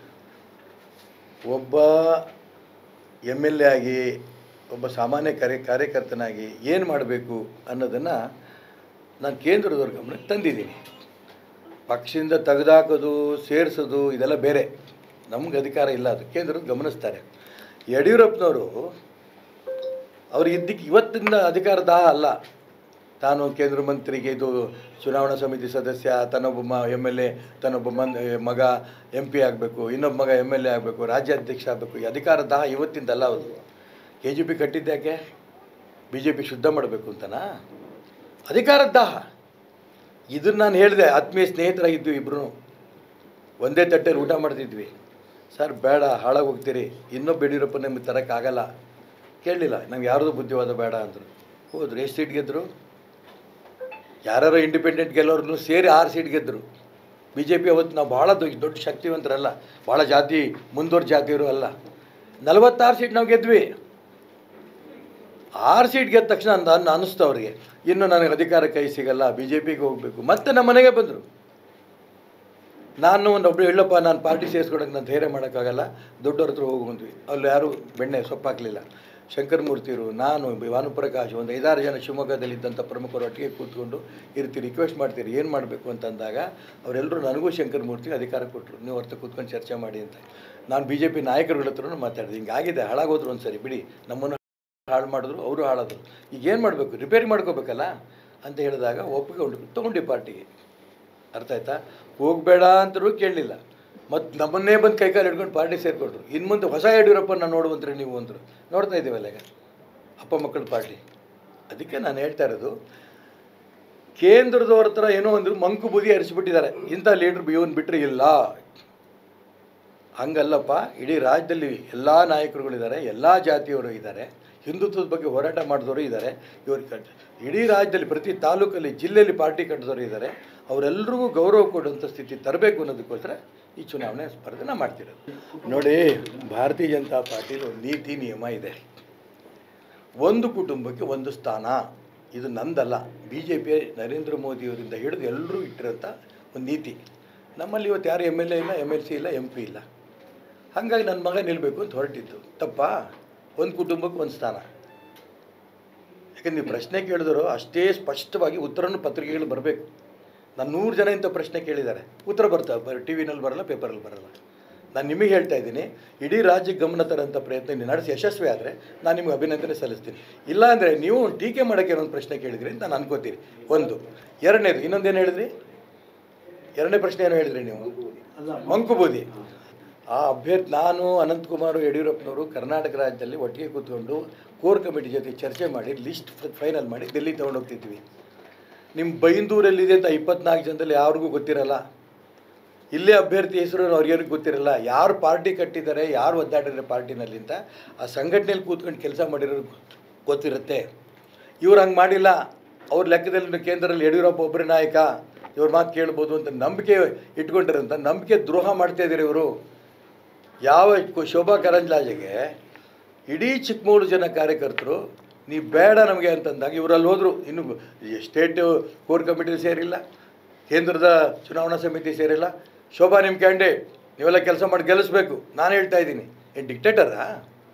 ಒಬ್ಬ ಎಮ್ ಎಲ್ ಎ ಆಗಿ ಒಬ್ಬ ಸಾಮಾನ್ಯ ಕಾರ್ಯ ಕಾರ್ಯಕರ್ತನಾಗಿ ಏನು ಮಾಡಬೇಕು ಅನ್ನೋದನ್ನು ನಾನು ಕೇಂದ್ರದವ್ರ ಗಮನಕ್ಕೆ ತಂದಿದ್ದೀನಿ ಪಕ್ಷದಿಂದ ತೆಗೆದಾಕೋದು ಸೇರಿಸೋದು ಇದೆಲ್ಲ ಬೇರೆ ನಮ್ಗೆ ಅಧಿಕಾರ ಇಲ್ಲ ಅದು ಕೇಂದ್ರದ ಗಮನಿಸ್ತಾರೆ ಯಡಿಯೂರಪ್ಪನವರು ಅವ್ರು ಇದ್ದಕ್ಕೆ ಇವತ್ತಿನ ಅಧಿಕಾರದ ಅಲ್ಲ ತಾನು ಕೇಂದ್ರ ಮಂತ್ರಿಗೆ ಇದು ಚುನಾವಣಾ ಸಮಿತಿ ಸದಸ್ಯ ತನ್ನೊಬ್ಬ ಮ ಎಮ್ ಎಲ್ ಎ ತನ್ನೊಬ್ಬ ಮನ್ ಮಗ ಎಂ ಪಿ ಆಗಬೇಕು ಇನ್ನೊಬ್ಬ ಮಗ ಎಮ್ ಎಲ್ ಎ ಆಗಬೇಕು ರಾಜ್ಯಾಧ್ಯಕ್ಷ ಆಗಬೇಕು ಈ ಅಧಿಕಾರದ ಇವತ್ತಿಂದಲ್ಲ ಅದು ಕೆ ಜಿ ಪಿ ಕಟ್ಟಿದ್ಯಾಕೆ ಬಿ ಜೆ ಪಿ ಶುದ್ಧ ಮಾಡಬೇಕು ಅಂತನಾ ಅಧಿಕಾರದ ದಾಹ ಇದನ್ನು ನಾನು ಹೇಳಿದೆ ಆತ್ಮೀಯ ಸ್ನೇಹಿತರಾಗಿದ್ವಿ ಇಬ್ಬರು ಒಂದೇ ತಟ್ಟೆಲಿ ಊಟ ಮಾಡ್ತಿದ್ವಿ ಸರ್ ಬೇಡ ಹಾಳಾಗಿ ಹೋಗ್ತೀರಿ ಇನ್ನೊಬ್ಬ ಯಡಿಯೂರಪ್ಪ ನಮಗೆ ತರೋಕ್ಕಾಗಲ್ಲ ಕೇಳಲಿಲ್ಲ ನಮ್ಗೆ ಯಾರ್ದು ಬುದ್ಧಿವಾದ ಬೇಡ ಅಂದರು ಹೋದ್ರು ಎಷ್ಟು ಸೀಟ್ ಗೆದ್ದರು ಯಾರು ಇಂಡಿಪೆಂಡೆಂಟ್ ಗೆಲ್ಲೋರ್ನು ಸೇರಿ ಆರು ಸೀಟ್ ಗೆದ್ದರು ಬಿ ಜೆ ಪಿ ಅವತ್ತು ನಾವು ಭಾಳ ದೊಡ್ಡ ದೊಡ್ಡ ಶಕ್ತಿವಂತರಲ್ಲ ಭಾಳ ಜಾತಿ ಮುಂದುವರ್ ಜಾತಿಯವರು ಅಲ್ಲ ನಲವತ್ತಾರು ಸೀಟ್ ನಾವು ಗೆದ್ವಿ ಆರು ಸೀಟ್ ಗೆದ್ದ ತಕ್ಷಣ ಅಂದ ಅನ್ನ ಅನ್ನಿಸ್ತು ಅವ್ರಿಗೆ ಇನ್ನು ನನಗೆ ಅಧಿಕಾರ ಕೈ ಸಿಗಲ್ಲ ಬಿ ಜೆ ಪಿಗೆ ಹೋಗಬೇಕು ಮತ್ತೆ ನಮ್ಮ ಮನೆಗೆ ಬಂದರು ನಾನು ಒಂದು ಒಬ್ಬರು ಹೇಳಪ್ಪ ನಾನು ಪಾರ್ಟಿ ಸೇರಿಸ್ಕೊಡಕ್ಕೆ ನಾನು ಧೈರ್ಯ ಮಾಡೋಕ್ಕಾಗಲ್ಲ ದೊಡ್ಡವ್ರ ಹತ್ರ ಹೋಗಿ ಬಂದ್ವಿ ಅಲ್ಲಿ ಯಾರೂ ಬೆಣ್ಣೆ ಸೊಪ್ಪಾಕಲಿಲ್ಲ ಶಂಕರಮೂರ್ತಿಯವರು ನಾನು ಭಾನುಪ್ರಕಾಶ್ ಒಂದು ಐದಾರು ಜನ ಶಿವಮೊಗ್ಗದಲ್ಲಿದ್ದಂಥ ಪ್ರಮುಖರು ಒಟ್ಟಿಗೆ ಕೂತ್ಕೊಂಡು ಇರ್ತೀರಿ ರಿಕ್ವೆಸ್ಟ್ ಮಾಡ್ತೀರಿ ಏನು ಮಾಡಬೇಕು ಅಂತಂದಾಗ ಅವರೆಲ್ಲರೂ ನನಗೂ ಶಂಕರಮೂರ್ತಿಗೆ ಅಧಿಕಾರ ಕೊಟ್ಟರು ನೀವು ಹೊರತು ಕೂತ್ಕೊಂಡು ಚರ್ಚೆ ಮಾಡಿ ಅಂತ ನಾನು ಬಿ ಜೆ ಪಿ ನಾಯಕರುಗಳ ಹತ್ರನೂ ಮಾತಾಡಿದೆ ಹಿಂಗಾಗಿದೆ ಹಾಳಾಗೋದ್ರು ಒಂದು ಸರಿ ಬಿಡಿ ನಮ್ಮನ್ನು ಹಾಳು ಮಾಡಿದ್ರು ಅವರು ಹಾಳಾದ್ರು ಈಗ ಏನು ಮಾಡಬೇಕು ರಿಪೇರಿ ಮಾಡ್ಕೋಬೇಕಲ್ಲ ಅಂತ ಹೇಳಿದಾಗ ಒಪ್ಪಿಕೊಂಡು ತೊಗೊಂಡು ಪಾರ್ಟಿಗೆ ಅರ್ಥ ಆಯ್ತಾ ಹೋಗಬೇಡ ಅಂತರೂ ಕೇಳಲಿಲ್ಲ ಮತ್ತು ನಮ್ಮನ್ನೇ ಬಂದು ಕೈಕಾಲು ಹಿಡ್ಕೊಂಡು ಪಾರ್ಟಿ ಸೇರಿಕೊಟ್ರು ಇನ್ನು ಮುಂದೆ ಹೊಸ ಯಡಿಯೂರಪ್ಪನ ನೋಡುವಂತ್ರಿ ನೀವು ಅಂದರು ನೋಡ್ತಾ ಇದ್ದೀವಲ್ಲ ಈಗ ಅಪ್ಪ ಮಕ್ಕಳ ಪಾರ್ಟಿ ಅದಕ್ಕೆ ನಾನು ಹೇಳ್ತಾ ಇರೋದು ಕೇಂದ್ರದವ್ರ ಹತ್ರ ಏನೋ ಒಂದು ಮಂಕು ಬುದಿ ಹರಿಸ್ಬಿಟ್ಟಿದ್ದಾರೆ ಇಂಥ ಲೀಡ್ರ್ ಇವನ್ ಬಿಟ್ಟರೆ ಇಲ್ಲ ಹಂಗಲ್ಲಪ್ಪ ಇಡೀ ರಾಜ್ಯದಲ್ಲಿ ಎಲ್ಲ ನಾಯಕರುಗಳಿದ್ದಾರೆ ಎಲ್ಲ ಜಾತಿಯವರು ಇದ್ದಾರೆ ಹಿಂದುತ್ವದ ಬಗ್ಗೆ ಹೋರಾಟ ಮಾಡಿದವರು ಇದ್ದಾರೆ ಇವ್ರಿಗೆ ಕಟ್ ಇಡೀ ರಾಜ್ಯದಲ್ಲಿ ಪ್ರತಿ ತಾಲೂಕಲ್ಲಿ ಜಿಲ್ಲೆಯಲ್ಲಿ ಪಾರ್ಟಿ ಕಟ್ಟಿದವರು ಇದ್ದಾರೆ ಅವರೆಲ್ಲರಿಗೂ ಗೌರವ ಕೊಡುವಂಥ ಸ್ಥಿತಿ ತರಬೇಕು ಅನ್ನೋದಕ್ಕೋಸ್ಕರ ಈ ಚುನಾವಣೆ ಸ್ಪರ್ಧೆ ನಾವು ಮಾಡ್ತಿರೋದು ನೋಡಿ ಭಾರತೀಯ ಜನತಾ ಪಾರ್ಟಿಲಿ ಒಂದು ನೀತಿ ನಿಯಮ ಇದೆ ಒಂದು ಕುಟುಂಬಕ್ಕೆ ಒಂದು ಸ್ಥಾನ ಇದು ನಂದಲ್ಲ ಬಿ ಜೆ ಪಿ ನರೇಂದ್ರ ಮೋದಿಯವರಿಂದ ಹಿಡಿದು ಎಲ್ಲರೂ ಇಟ್ಟಿರೋಂಥ ಒಂದು ನೀತಿ ನಮ್ಮಲ್ಲಿ ಇವತ್ತು ಯಾರು ಎಮ್ ಎಲ್ ಎ ಇಲ್ಲ ಎಮ್ ಎಲ್ ಸಿ ಇಲ್ಲ ಎಂ ಪಿ ಇಲ್ಲ ಹಾಗಾಗಿ ನನ್ನ ಮಗ ನಿಲ್ಲಬೇಕು ಅಂತ ಹೊರಟಿದ್ದು ತಪ್ಪಾ ಒಂದು ಕುಟುಂಬಕ್ಕೆ ಒಂದು ಸ್ಥಾನ ಯಾಕಂದ್ರೆ ನೀವು ಪ್ರಶ್ನೆ ಕೇಳಿದ್ರು ಅಷ್ಟೇ ಸ್ಪಷ್ಟವಾಗಿ ಉತ್ತರನೂ ಪತ್ರಿಕೆಗಳು ಬರಬೇಕು ನಾನು ನೂರು ಜನ ಇಂಥ ಪ್ರಶ್ನೆ ಕೇಳಿದ್ದಾರೆ ಉತ್ತರ ಬರ್ತಾವೆ ಟಿ ವಿನಲ್ಲಿ ಬರಲ್ಲ ಪೇಪರಲ್ಲಿ ಬರಲ್ಲ ನಾನು ನಿಮಗೆ ಹೇಳ್ತಾ ಇದ್ದೀನಿ ಇಡೀ ರಾಜ್ಯಕ್ಕೆ ಗಮನ ತರೋಂಥ ಪ್ರಯತ್ನ ನೀವು ನಡೆಸಿ ಯಶಸ್ವಿ ಆದರೆ ನಾನು ನಿಮ್ಗೆ ಅಭಿನಂದನೆ ಸಲ್ಲಿಸ್ತೀನಿ ಇಲ್ಲ ಅಂದರೆ ನೀವು ಟೀಕೆ ಮಾಡೋಕ್ಕೆ ಒಂದು ಪ್ರಶ್ನೆ ಕೇಳಿದ್ರಿ ಅಂತ ನಾನು ಅನ್ಕೋತೀನಿ ಒಂದು ಎರಡನೇದು ಇನ್ನೊಂದೇನು ಹೇಳಿದ್ರಿ ಎರಡನೇ ಪ್ರಶ್ನೆ ಏನು ಹೇಳಿದ್ರಿ ನೀವು ಮಂಕುಬೂದಿ ಆ ಅಭ್ಯರ್ಥಿ ನಾನು ಅನಂತಕುಮಾರ್ ಯಡಿಯೂರಪ್ಪನವರು ಕರ್ನಾಟಕ ರಾಜ್ಯದಲ್ಲಿ ಒಟ್ಟಿಗೆ ಕೂತ್ಕೊಂಡು ಕೋರ್ ಕಮಿಟಿ ಜೊತೆ ಚರ್ಚೆ ಮಾಡಿ ಲಿಸ್ಟ್ ಫೈನಲ್ ಮಾಡಿ ಡೆಲ್ಲಿ ತೊಗೊಂಡೋಗ್ತಿದ್ವಿ ನಿಮ್ಮ ಬೈಂದೂರಲ್ಲಿದೆ ಅಂತ ಇಪ್ಪತ್ನಾಲ್ಕು ಜನದಲ್ಲಿ ಯಾರಿಗೂ ಗೊತ್ತಿರಲ್ಲ ಇಲ್ಲೇ ಅಭ್ಯರ್ಥಿ ಹೆಸರು ಅವ್ರಿಗೇನು ಗೊತ್ತಿರಲ್ಲ ಯಾರು ಪಾರ್ಟಿ ಕಟ್ಟಿದ್ದಾರೆ ಯಾರು ಒದ್ದಾಡಿದ್ದಾರೆ ಪಾರ್ಟಿನಲ್ಲಿ ಅಂತ ಆ ಸಂಘಟನೆಯಲ್ಲಿ ಕೂತ್ಕೊಂಡು ಕೆಲಸ ಮಾಡಿರೋರು ಗೊತ್ತು- ಗೊತ್ತಿರುತ್ತೆ ಇವ್ರು ಹಂಗೆ ಮಾಡಿಲ್ಲ ಅವ್ರ ಲೆಕ್ಕದಲ್ಲಿ ಕೇಂದ್ರದಲ್ಲಿ ಯಡಿಯೂರಪ್ಪ ಒಬ್ಬರೇ ನಾಯಕ ಇವ್ರ ಮಾತು ಕೇಳ್ಬೋದು ಅಂತ ನಂಬಿಕೆ ಇಟ್ಕೊಂಡಿರೋಂಥ ನಂಬಿಕೆ ದ್ರೋಹ ಮಾಡ್ತಾ ಇದ್ದಾರೆ ಇವರು ಯಾವ ಕು- ಶೋಭಾ ಕರಂದ್ಲಾಜೆಗೆ ಇಡೀ ಚಿಕ್ಕಮಗಳೂರು ಜನ ಕಾರ್ಯಕರ್ತರು ನೀವು ಬೇಡ ನಮಗೆ ಅಂತಂದಾಗ ಇವರಲ್ಲಿ ಹೋದರು ಇನ್ನು ಸ್ಟೇಟ್ ಕೋರ್ ಕಮಿಟಿ ಸೇರಿಲ್ಲ ಕೇಂದ್ರದ ಚುನಾವಣಾ ಸಮಿತಿ ಸೇರಿಲ್ಲ ಶೋಭಾ ನಿಮ್ಮ ಕ್ಯಾಂಡಿಡೇಟ್ ನೀವೆಲ್ಲ ಕೆಲಸ ಮಾಡಿ ಗೆಲ್ಲಿಸ್ಬೇಕು ನಾನು ಹೇಳ್ತಾ ಇದ್ದೀನಿ ಏನು ಡಿಕ್ಟೇಟರಾ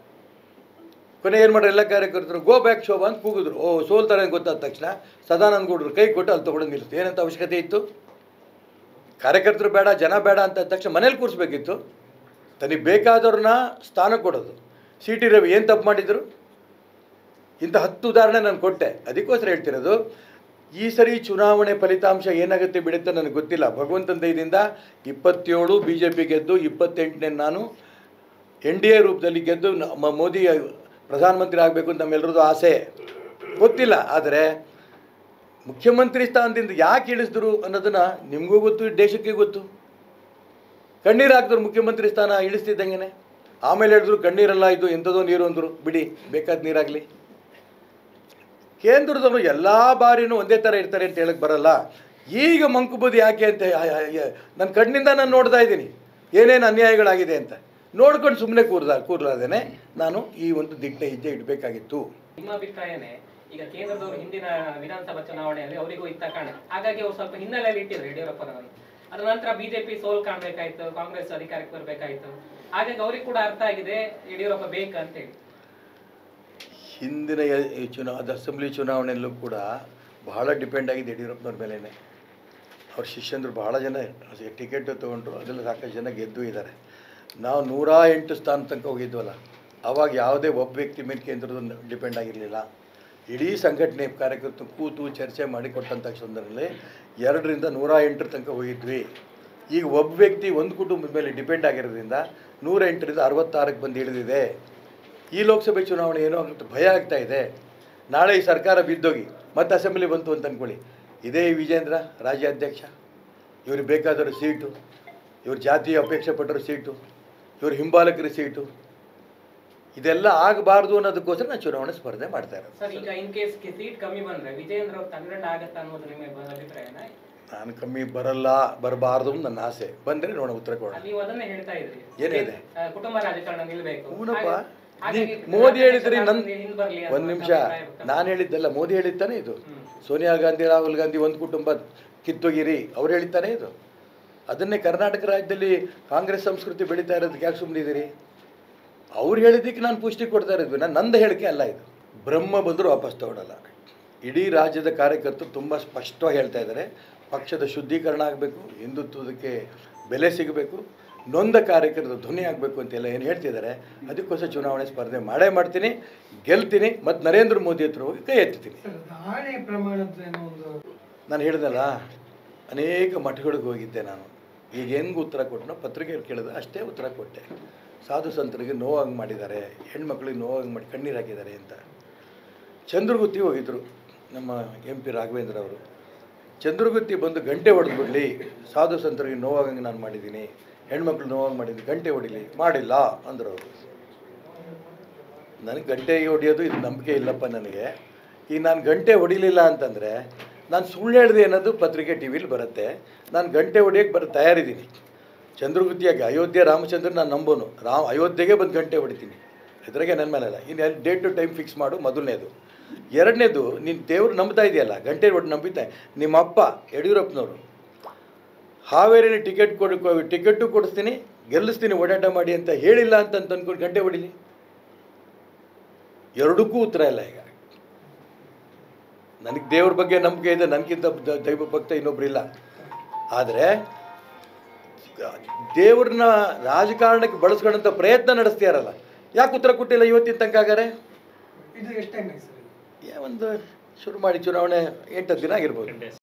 ಕೊನೆ ಏನು ಮಾಡ್ರಿ ಎಲ್ಲ ಕಾರ್ಯಕರ್ತರು ಗೋ ಬ್ಯಾಕ್ ಶೋಭಾ ಅಂತ ಕೂಗಿದ್ರು ಓ ಸೋಲ್ತಾರೆ ಅಂತ ಗೊತ್ತಾದ ತಕ್ಷಣ ಸದಾನಂದ ಗೌಡರು ಕೈ ಕೊಟ್ಟು ಅಲ್ಲಿ ತೊಗೊಂಡು ನಿಲ್ಲಿಸ್ತು ಏನಂತ ಅವಶ್ಯಕತೆ ಇತ್ತು ಕಾರ್ಯಕರ್ತರು ಬೇಡ ಜನ ಬೇಡ ಅಂತ ಅಂದ ತಕ್ಷಣ ಮನೇಲಿ ಕೂರಿಸ್ಬೇಕಿತ್ತು ತನಗೆ ಬೇಕಾದವ್ರನ್ನ ಸ್ಥಾನ ಕೊಡೋದು ಸಿ ಟಿ ರವಿ ಏನು ತಪ್ಪು ಮಾಡಿದರು ಇಂಥ ಹತ್ತು ಉದಾಹರಣೆ ನಾನು ಕೊಟ್ಟೆ ಅದಕ್ಕೋಸ್ಕರ ಹೇಳ್ತಿರೋದು ಈ ಸರಿ ಚುನಾವಣೆ ಫಲಿತಾಂಶ ಏನಾಗುತ್ತೆ ಬಿಡುತ್ತೆ ನನಗೆ ಗೊತ್ತಿಲ್ಲ ಭಗವಂತನ ದಯದಿಂದ ಇಪ್ಪತ್ತೇಳು ಬಿ ಜೆ ಪಿ ಗೆದ್ದು ಇಪ್ಪತ್ತೆಂಟನೇ ನಾನು ಎನ್ ಡಿ ಎ ರೂಪದಲ್ಲಿ ಗೆದ್ದು ನಮ್ಮ ಮೋದಿ ಪ್ರಧಾನಮಂತ್ರಿ ಆಗಬೇಕು ಅಂತ ನಮ್ಮೆಲ್ಲರದ್ದು ಆಸೆ ಗೊತ್ತಿಲ್ಲ ಆದರೆ ಮುಖ್ಯಮಂತ್ರಿ ಸ್ಥಾನದಿಂದ ಯಾಕೆ ಇಳಿಸಿದ್ರು ಅನ್ನೋದನ್ನು ನಿಮಗೂ ಗೊತ್ತು ದೇಶಕ್ಕೆ ಗೊತ್ತು ಕಣ್ಣೀರು ಹಾಕಿದ್ರು ಮುಖ್ಯಮಂತ್ರಿ ಸ್ಥಾನ ಇಳಿಸ್ತಿದ್ದಂಗೆ ಆಮೇಲೆ ಹೇಳಿದ್ರು ಕಣ್ಣೀರಲ್ಲ ಇದು ಎಂಥದೋ ನೀರು ಅಂದರು ಬಿಡಿ ಬೇಕಾದ ನೀರಾಗಲಿ ಕೇಂದ್ರದವರು ಎಲ್ಲ ಬಾರಿನೂ ಒಂದೇ ಥರ ಇರ್ತಾರೆ ಅಂತ ಹೇಳಕ್ಕೆ ಬರಲ್ಲ ಈಗ ಮಂಕುಬುದಿ ಯಾಕೆ ಅಂತ ನನ್ನ ಕಣ್ಣಿಂದ ನಾನು ನೋಡ್ತಾ ಇದ್ದೀನಿ ಏನೇನು ಅನ್ಯಾಯಗಳಾಗಿದೆ ಅಂತ ನೋಡ್ಕೊಂಡು ಸುಮ್ಮನೆ ಕೂರ್ದ ಕೂರ್ಲಾದೇನೆ ನಾನು ಈ ಒಂದು ದಿಟ್ಟ ಹೆಜ್ಜೆ ಇಡಬೇಕಾಗಿತ್ತು ನಿಮ್ಮ ಅಭಿಪ್ರಾಯನೇ ಈಗ ಕೇಂದ್ರದವರು ಹಿಂದಿನ ವಿಧಾನಸಭಾ ಚುನಾವಣೆಯಲ್ಲಿ ಅವರಿಗೂ ಇತ್ತ ಕಾರಣ ಹಾಗಾಗಿ ಅವ್ರು ಸ್ವಲ್ಪ ಹಿನ್ನೆಲೆಯಲ್ಲಿ ಇಟ್ಟಿದ್ರು ಯಡಿಯೂರಪ್ಪನವರು ಅದ ನಂತರ ಬಿಜೆಪಿ ಸೋಲ್ ಕಾಣ್ಬೇಕಾಯ್ತು ಕಾಂಗ್ರೆಸ್ ಅಧಿಕಾರಕ್ಕೆ ಬರ್ಬೇಕಾಯ್ತು ಹಾಗಾಗಿ ಅವ್ರಿಗೆ ಕೂಡ ಅರ್ಥ ಆಗಿದೆ ಯಡಿಯೂರಪ್ಪ ಬೇಕಂತ ಹೇಳಿ ಹಿಂದಿನ ಯ- ಈ ಚುನಾ ಅದು ಅಸೆಂಬ್ಲಿ ಚುನಾವಣೆಯಲ್ಲೂ ಕೂಡ ಬಹಳ ಡಿಪೆಂಡ್ ಆಗಿದೆ ಯಡಿಯೂರಪ್ಪನವ್ರ ಮೇಲೇ ಅವ್ರ ಶಿಷ್ಯಂದ್ರು ಭಾಳ ಜನ ಟಿಕೆಟ್ ತೊಗೊಂಡ್ರು ಅದರಲ್ಲಿ ಸಾಕಷ್ಟು ಜನ ಗೆದ್ದು ಇದ್ದಾರೆ ನಾವು ನೂರ ಎಂಟು ಸ್ಥಾನ ತನಕ ಹೋಗಿದ್ವಲ್ಲ ಆವಾಗ ಯಾವುದೇ ಒಬ್ಬ ವ್ಯಕ್ತಿ ಮೇಲೆ ಕೇಂದ್ರದ ಡಿಪೆಂಡ್ ಆಗಿರಲಿಲ್ಲ ಇಡೀ ಸಂಘಟನೆ ಕಾರ್ಯಕರ್ತರು ಕೂತು ಚರ್ಚೆ ಮಾಡಿ ಕೊಟ್ಟಂಥ ಸಂದರ್ಭದಲ್ಲಿ ಎರಡರಿಂದ ನೂರ ಎಂಟರ ತನಕ ಹೋಗಿದ್ವಿ ಈಗ ಒಬ್ಬ ವ್ಯಕ್ತಿ ಒಂದು ಕುಟುಂಬದ ಮೇಲೆ ಡಿಪೆಂಡ್ ಆಗಿರೋದ್ರಿಂದ ನೂರ ಎಂಟರಿಂದ ಅರವತ್ತಾರಕ್ಕೆ ಬಂದು ಇಳಿದಿದೆ ಈ ಲೋಕಸಭೆ ಚುನಾವಣೆ ಏನೋ ಅಂತ ಭಯ ಆಗ್ತಾ ಇದೆ ನಾಳೆ ಈ ಸರ್ಕಾರ ಬಿದ್ದೋಗಿ ಮತ್ತೆ ಅಸೆಂಬ್ಲಿ ಬಂತು ಅಂತ ಅಂದ್ಕೊಳ್ಳಿ ಇದೇ ವಿಜೇಂದ್ರ ರಾಜ್ಯಾಧ್ಯಕ್ಷ ಇವ್ರಿಗೆ ಬೇಕಾದವರು ಸೀಟು ಇವ್ರ ಜಾತಿ ಅಪೇಕ್ಷೆ ಪಟ್ಟರು ಸೀಟು ಇವ್ರ ಹಿಂಬಾಲಕರ ಸೀಟು ಇದೆಲ್ಲ ಆಗಬಾರ್ದು ಅನ್ನೋದಕ್ಕೋಸ್ಕರ ನಾನು ಚುನಾವಣೆ ಸ್ಪರ್ಧೆ ಮಾಡ್ತಾ ಇರೋದು ಸರ್ ಈಗ ಇನ್ ಕೇಸ್ ಸೀಟ್ ಕಮ್ಮಿ ಬಂದ್ರೆ ವಿಜಯೇಂದ್ರ ಅವ್ರ ತಂಗಡ ಆಗತ್ತಾ ಅನ್ನೋದು ನಿಮ್ಮ ಅಭಿಪ್ರಾಯನ ನಾನು ಕಮ್ಮಿ ಬರಲ್ಲ ಬರಬಾರ್ದು ಅಂತ ನನ್ನ ಆಸೆ ಬಂದರೆ ನೋಡೋಣ ಉತ್ತರ ಕೊಡೋಣ ನೀವು ಅದನ್ನೇ ಹೇಳ್ತಾ ಇದ್ರಿ ಏನ್ ಹೇಳಿದೆ? ಆ, ಕುಟುಂಬ ರಾಜಕಾರಣ ನಿಲ್ಬೇಕು ಹೂನಪ್ಪ ಹಾಗೆ- ಹಾಗಾಗಿ ನೀ- ಮೋದಿ ಹೇಳಿದ್ರಿ ನನ್ನ ಹಿಂದ್ ಬರ್ಲಿ ಅನ್ನೋ ಒಂದು ನಿಮಿಷ ಅಭಿಪ್ರಾಯ ವ್ಯಕ್ತ ನಾನು ಹೇಳಿದ್ದಲ್ಲ ಮೋದಿ ಹೇಳಿದ್ದಾನೆ ಇದು ಹ್ಮ್. ಸೋನಿಯಾ ಗಾಂಧಿ ರಾಹುಲ್ ಗಾಂಧಿ ಒಂದು ಕುಟುಂಬ ಕಿತ್ತೋಗಿರಿ ಅವ್ರು ಹೇಳಿದ್ದಾನೆ ಇದು ಅದನ್ನೇ ಕರ್ನಾಟಕ ರಾಜ್ಯದಲ್ಲಿ ಕಾಂಗ್ರೆಸ್ ಸಂಸ್ಕೃತಿ ಬೆಳೀತಾ ಇರೋದಕ್ಕೆ ಯಾಕೆ ಸುಮ್ಮನಿದ್ದೀರಿ ಅವ್ರು ಹೇಳಿದ್ದಕ್ಕೆ ನಾನು ಪುಷ್ಟಿ ಕೊಡ್ತಾ ಇರೋದು ನಾನು ನಂದು ಹೇಳಿಕೆ ಅಲ್ಲ ಇದು ಬ್ರಹ್ಮ ಬಂದರೂ ವಾಪಸ್ ತಗೊಳ್ಳಲ್ಲ ಇಡೀ ರಾಜ್ಯದ ಕಾರ್ಯಕರ್ತರು ತುಂಬ ಸ್ಪಷ್ಟವಾಗಿ ಹೇಳ್ತಾ ಇದ್ದಾರೆ ಪಕ್ಷದ ಶುದ್ಧೀಕರಣ ಆಗಬೇಕು ಹಿಂದುತ್ವದಕ್ಕೆ ಬೆಲೆ ಸಿಗಬೇಕು ನೊಂದ ಕಾರ್ಯಕರ್ತರ ಧ್ವನಿ ಆಗಬೇಕು ಅಂತೆಲ್ಲ ಏನು ಹೇಳ್ತಿದ್ದಾರೆ ಅದಕ್ಕೋಸ್ಕರ ಚುನಾವಣೆ ಸ್ಪರ್ಧೆ ಮಾಡೇ ಮಾಡ್ತೀನಿ ಗೆಲ್ತೀನಿ ಮತ್ತು ನರೇಂದ್ರ ಮೋದಿ ಹತ್ರ ಹೋಗಿ ಕೈ ಎತ್ತೀನಿ ದಾಳಿ ಪ್ರಮಾಣದ ಏನೋ ಒಂದು ನಾನು ಹೇಳಿದಲ್ಲ ಅನೇಕ ಮಠಗಳಿಗೆ ಹೋಗಿದ್ದೆ ನಾನು ಈಗ ಹೆಂಗೆ ಉತ್ತರ ಕೊಟ್ಟನೋ ಪತ್ರಿಕೆಯಲ್ಲಿ ಕೇಳಿದ್ರೆ ಅಷ್ಟೇ ಉತ್ತರ ಕೊಟ್ಟೆ ಸಾಧು ಸಂತರಿಗೆ ನೋವಾಗಿ ಮಾಡಿದ್ದಾರೆ ಹೆಣ್ಮಕ್ಳಿಗೆ ನೋವಾಗಿ ಮಾಡಿ ಕಣ್ಣೀರು ಹಾಕಿದ್ದಾರೆ ಅಂತ ಚಂದ್ರಗುತ್ತಿ ಹೋಗಿದ್ದರು ನಮ್ಮ ಎಂ ಪಿ ರಾಘವೇಂದ್ರ ಅವರು ಚಂದ್ರಗುತ್ತಿ ಬಂದು ಗಂಟೆ ಹೊಡೆದ್ಬಿಡ್ಲಿ ಸಾಧು ಸಂತರಿಗೆ ನೋವಾಗಂಗೆ ನಾನು ಮಾಡಿದ್ದೀನಿ ಹೆಣ್ಮಕ್ಳು ನೋವಾಗಿ ಮಾಡಿದ್ದೀನಿ ಗಂಟೆ ಹೊಡಿಲಿ ಮಾಡಿಲ್ಲ ಅಂದರು ಅವರು ನನಗೆ ಗಂಟೆ ಹೊಡೆಯೋದು ಇದು ನಂಬಿಕೆ ಇಲ್ಲಪ್ಪ ನನಗೆ ಈಗ ನಾನು ಗಂಟೆ ಹೊಡಿಲಿಲ್ಲ ಅಂತಂದರೆ ನಾನು ಸುಳ್ಳು ಹೇಳಿದೆ ಅನ್ನೋದು ಪತ್ರಿಕೆ ಟಿ ವಿಲಿ ಬರುತ್ತೆ ನಾನು ಗಂಟೆ ಹೊಡಿಯೋಕ್ಕೆ ಬರೋ ತಯಾರಿದ್ದೀನಿ ಚಂದ್ರಗುತ್ತಿಯಾಗಿ ಅಯೋಧ್ಯೆ ರಾಮಚಂದ್ರ ನಾನು ನಂಬೋನು ರಾಮ್ ಅಯೋಧ್ಯೆಗೆ ಬಂದು ಗಂಟೆ ಹೊಡಿತೀನಿ ಇದ್ರಾಗೆ ನನ್ನ ಮೇಲಲ್ಲ ಇನ್ನು ಎಲ್ಲಿ ಡೇಟ್ ಟು ಟೈಮ್ ಫಿಕ್ಸ್ ಮಾಡು ಮೊದಲನೇದು ಎರಡನೇದು ನೀನು ದೇವ್ರು ನಂಬ್ತಾ ಇದೆಯಲ್ಲ ಗಂಟೆ ಹೊಟ್ಟು ನಂಬಿತಾ ನಿಮ್ಮ ಅಪ್ಪ ಯಡಿಯೂರಪ್ಪನವರು ಹಾವೇರಿಲಿ ಟಿಕೆಟ್ ಕೊಡು ಟಿಕೆಟು ಕೊಡಿಸ್ತೀನಿ ಗೆಲ್ಲಿಸ್ತೀನಿ ಓಡಾಟ ಮಾಡಿ ಅಂತ ಹೇಳಿಲ್ಲ ಅಂತ ಅಂದ್ಕೊಂಡು ಗಂಟೆ ಹೊಡಿಲಿ ಎರಡಕ್ಕೂ ಉತ್ತರ ಇಲ್ಲ ಈಗ ನನಗೆ ದೇವ್ರ ಬಗ್ಗೆ ನಂಬಿಕೆ ಇದೆ ನನಗಿಂತ ದ- ದೈವ ಭಕ್ತ ಇನ್ನೊಬ್ರು ಇಲ್ಲ ಆದರೆ ದೇವ್ರನ್ನ ರಾಜಕಾರಣಕ್ಕೆ ಬಳಸ್ಕೊಳ್ಳೋಂಥ ಪ್ರಯತ್ನ ನಡೆಸ್ತೀಯಾರಲ್ಲ ಯಾಕೆ ಉತ್ತರ ಕೊಟ್ಟಿಲ್ಲ ಇವತ್ತಿನ ತನಕ ಹಾಗಾರೆ ಇದು ಎಷ್ಟು ಟೈಮ್ ಆಯ್ತು ಸರ್ ಏ ಒಂದು ಶುರು ಮಾಡಿ ಚುನಾವಣೆ ಎಂಟು ದಿನ ಆಗಿರ್ಬೋದು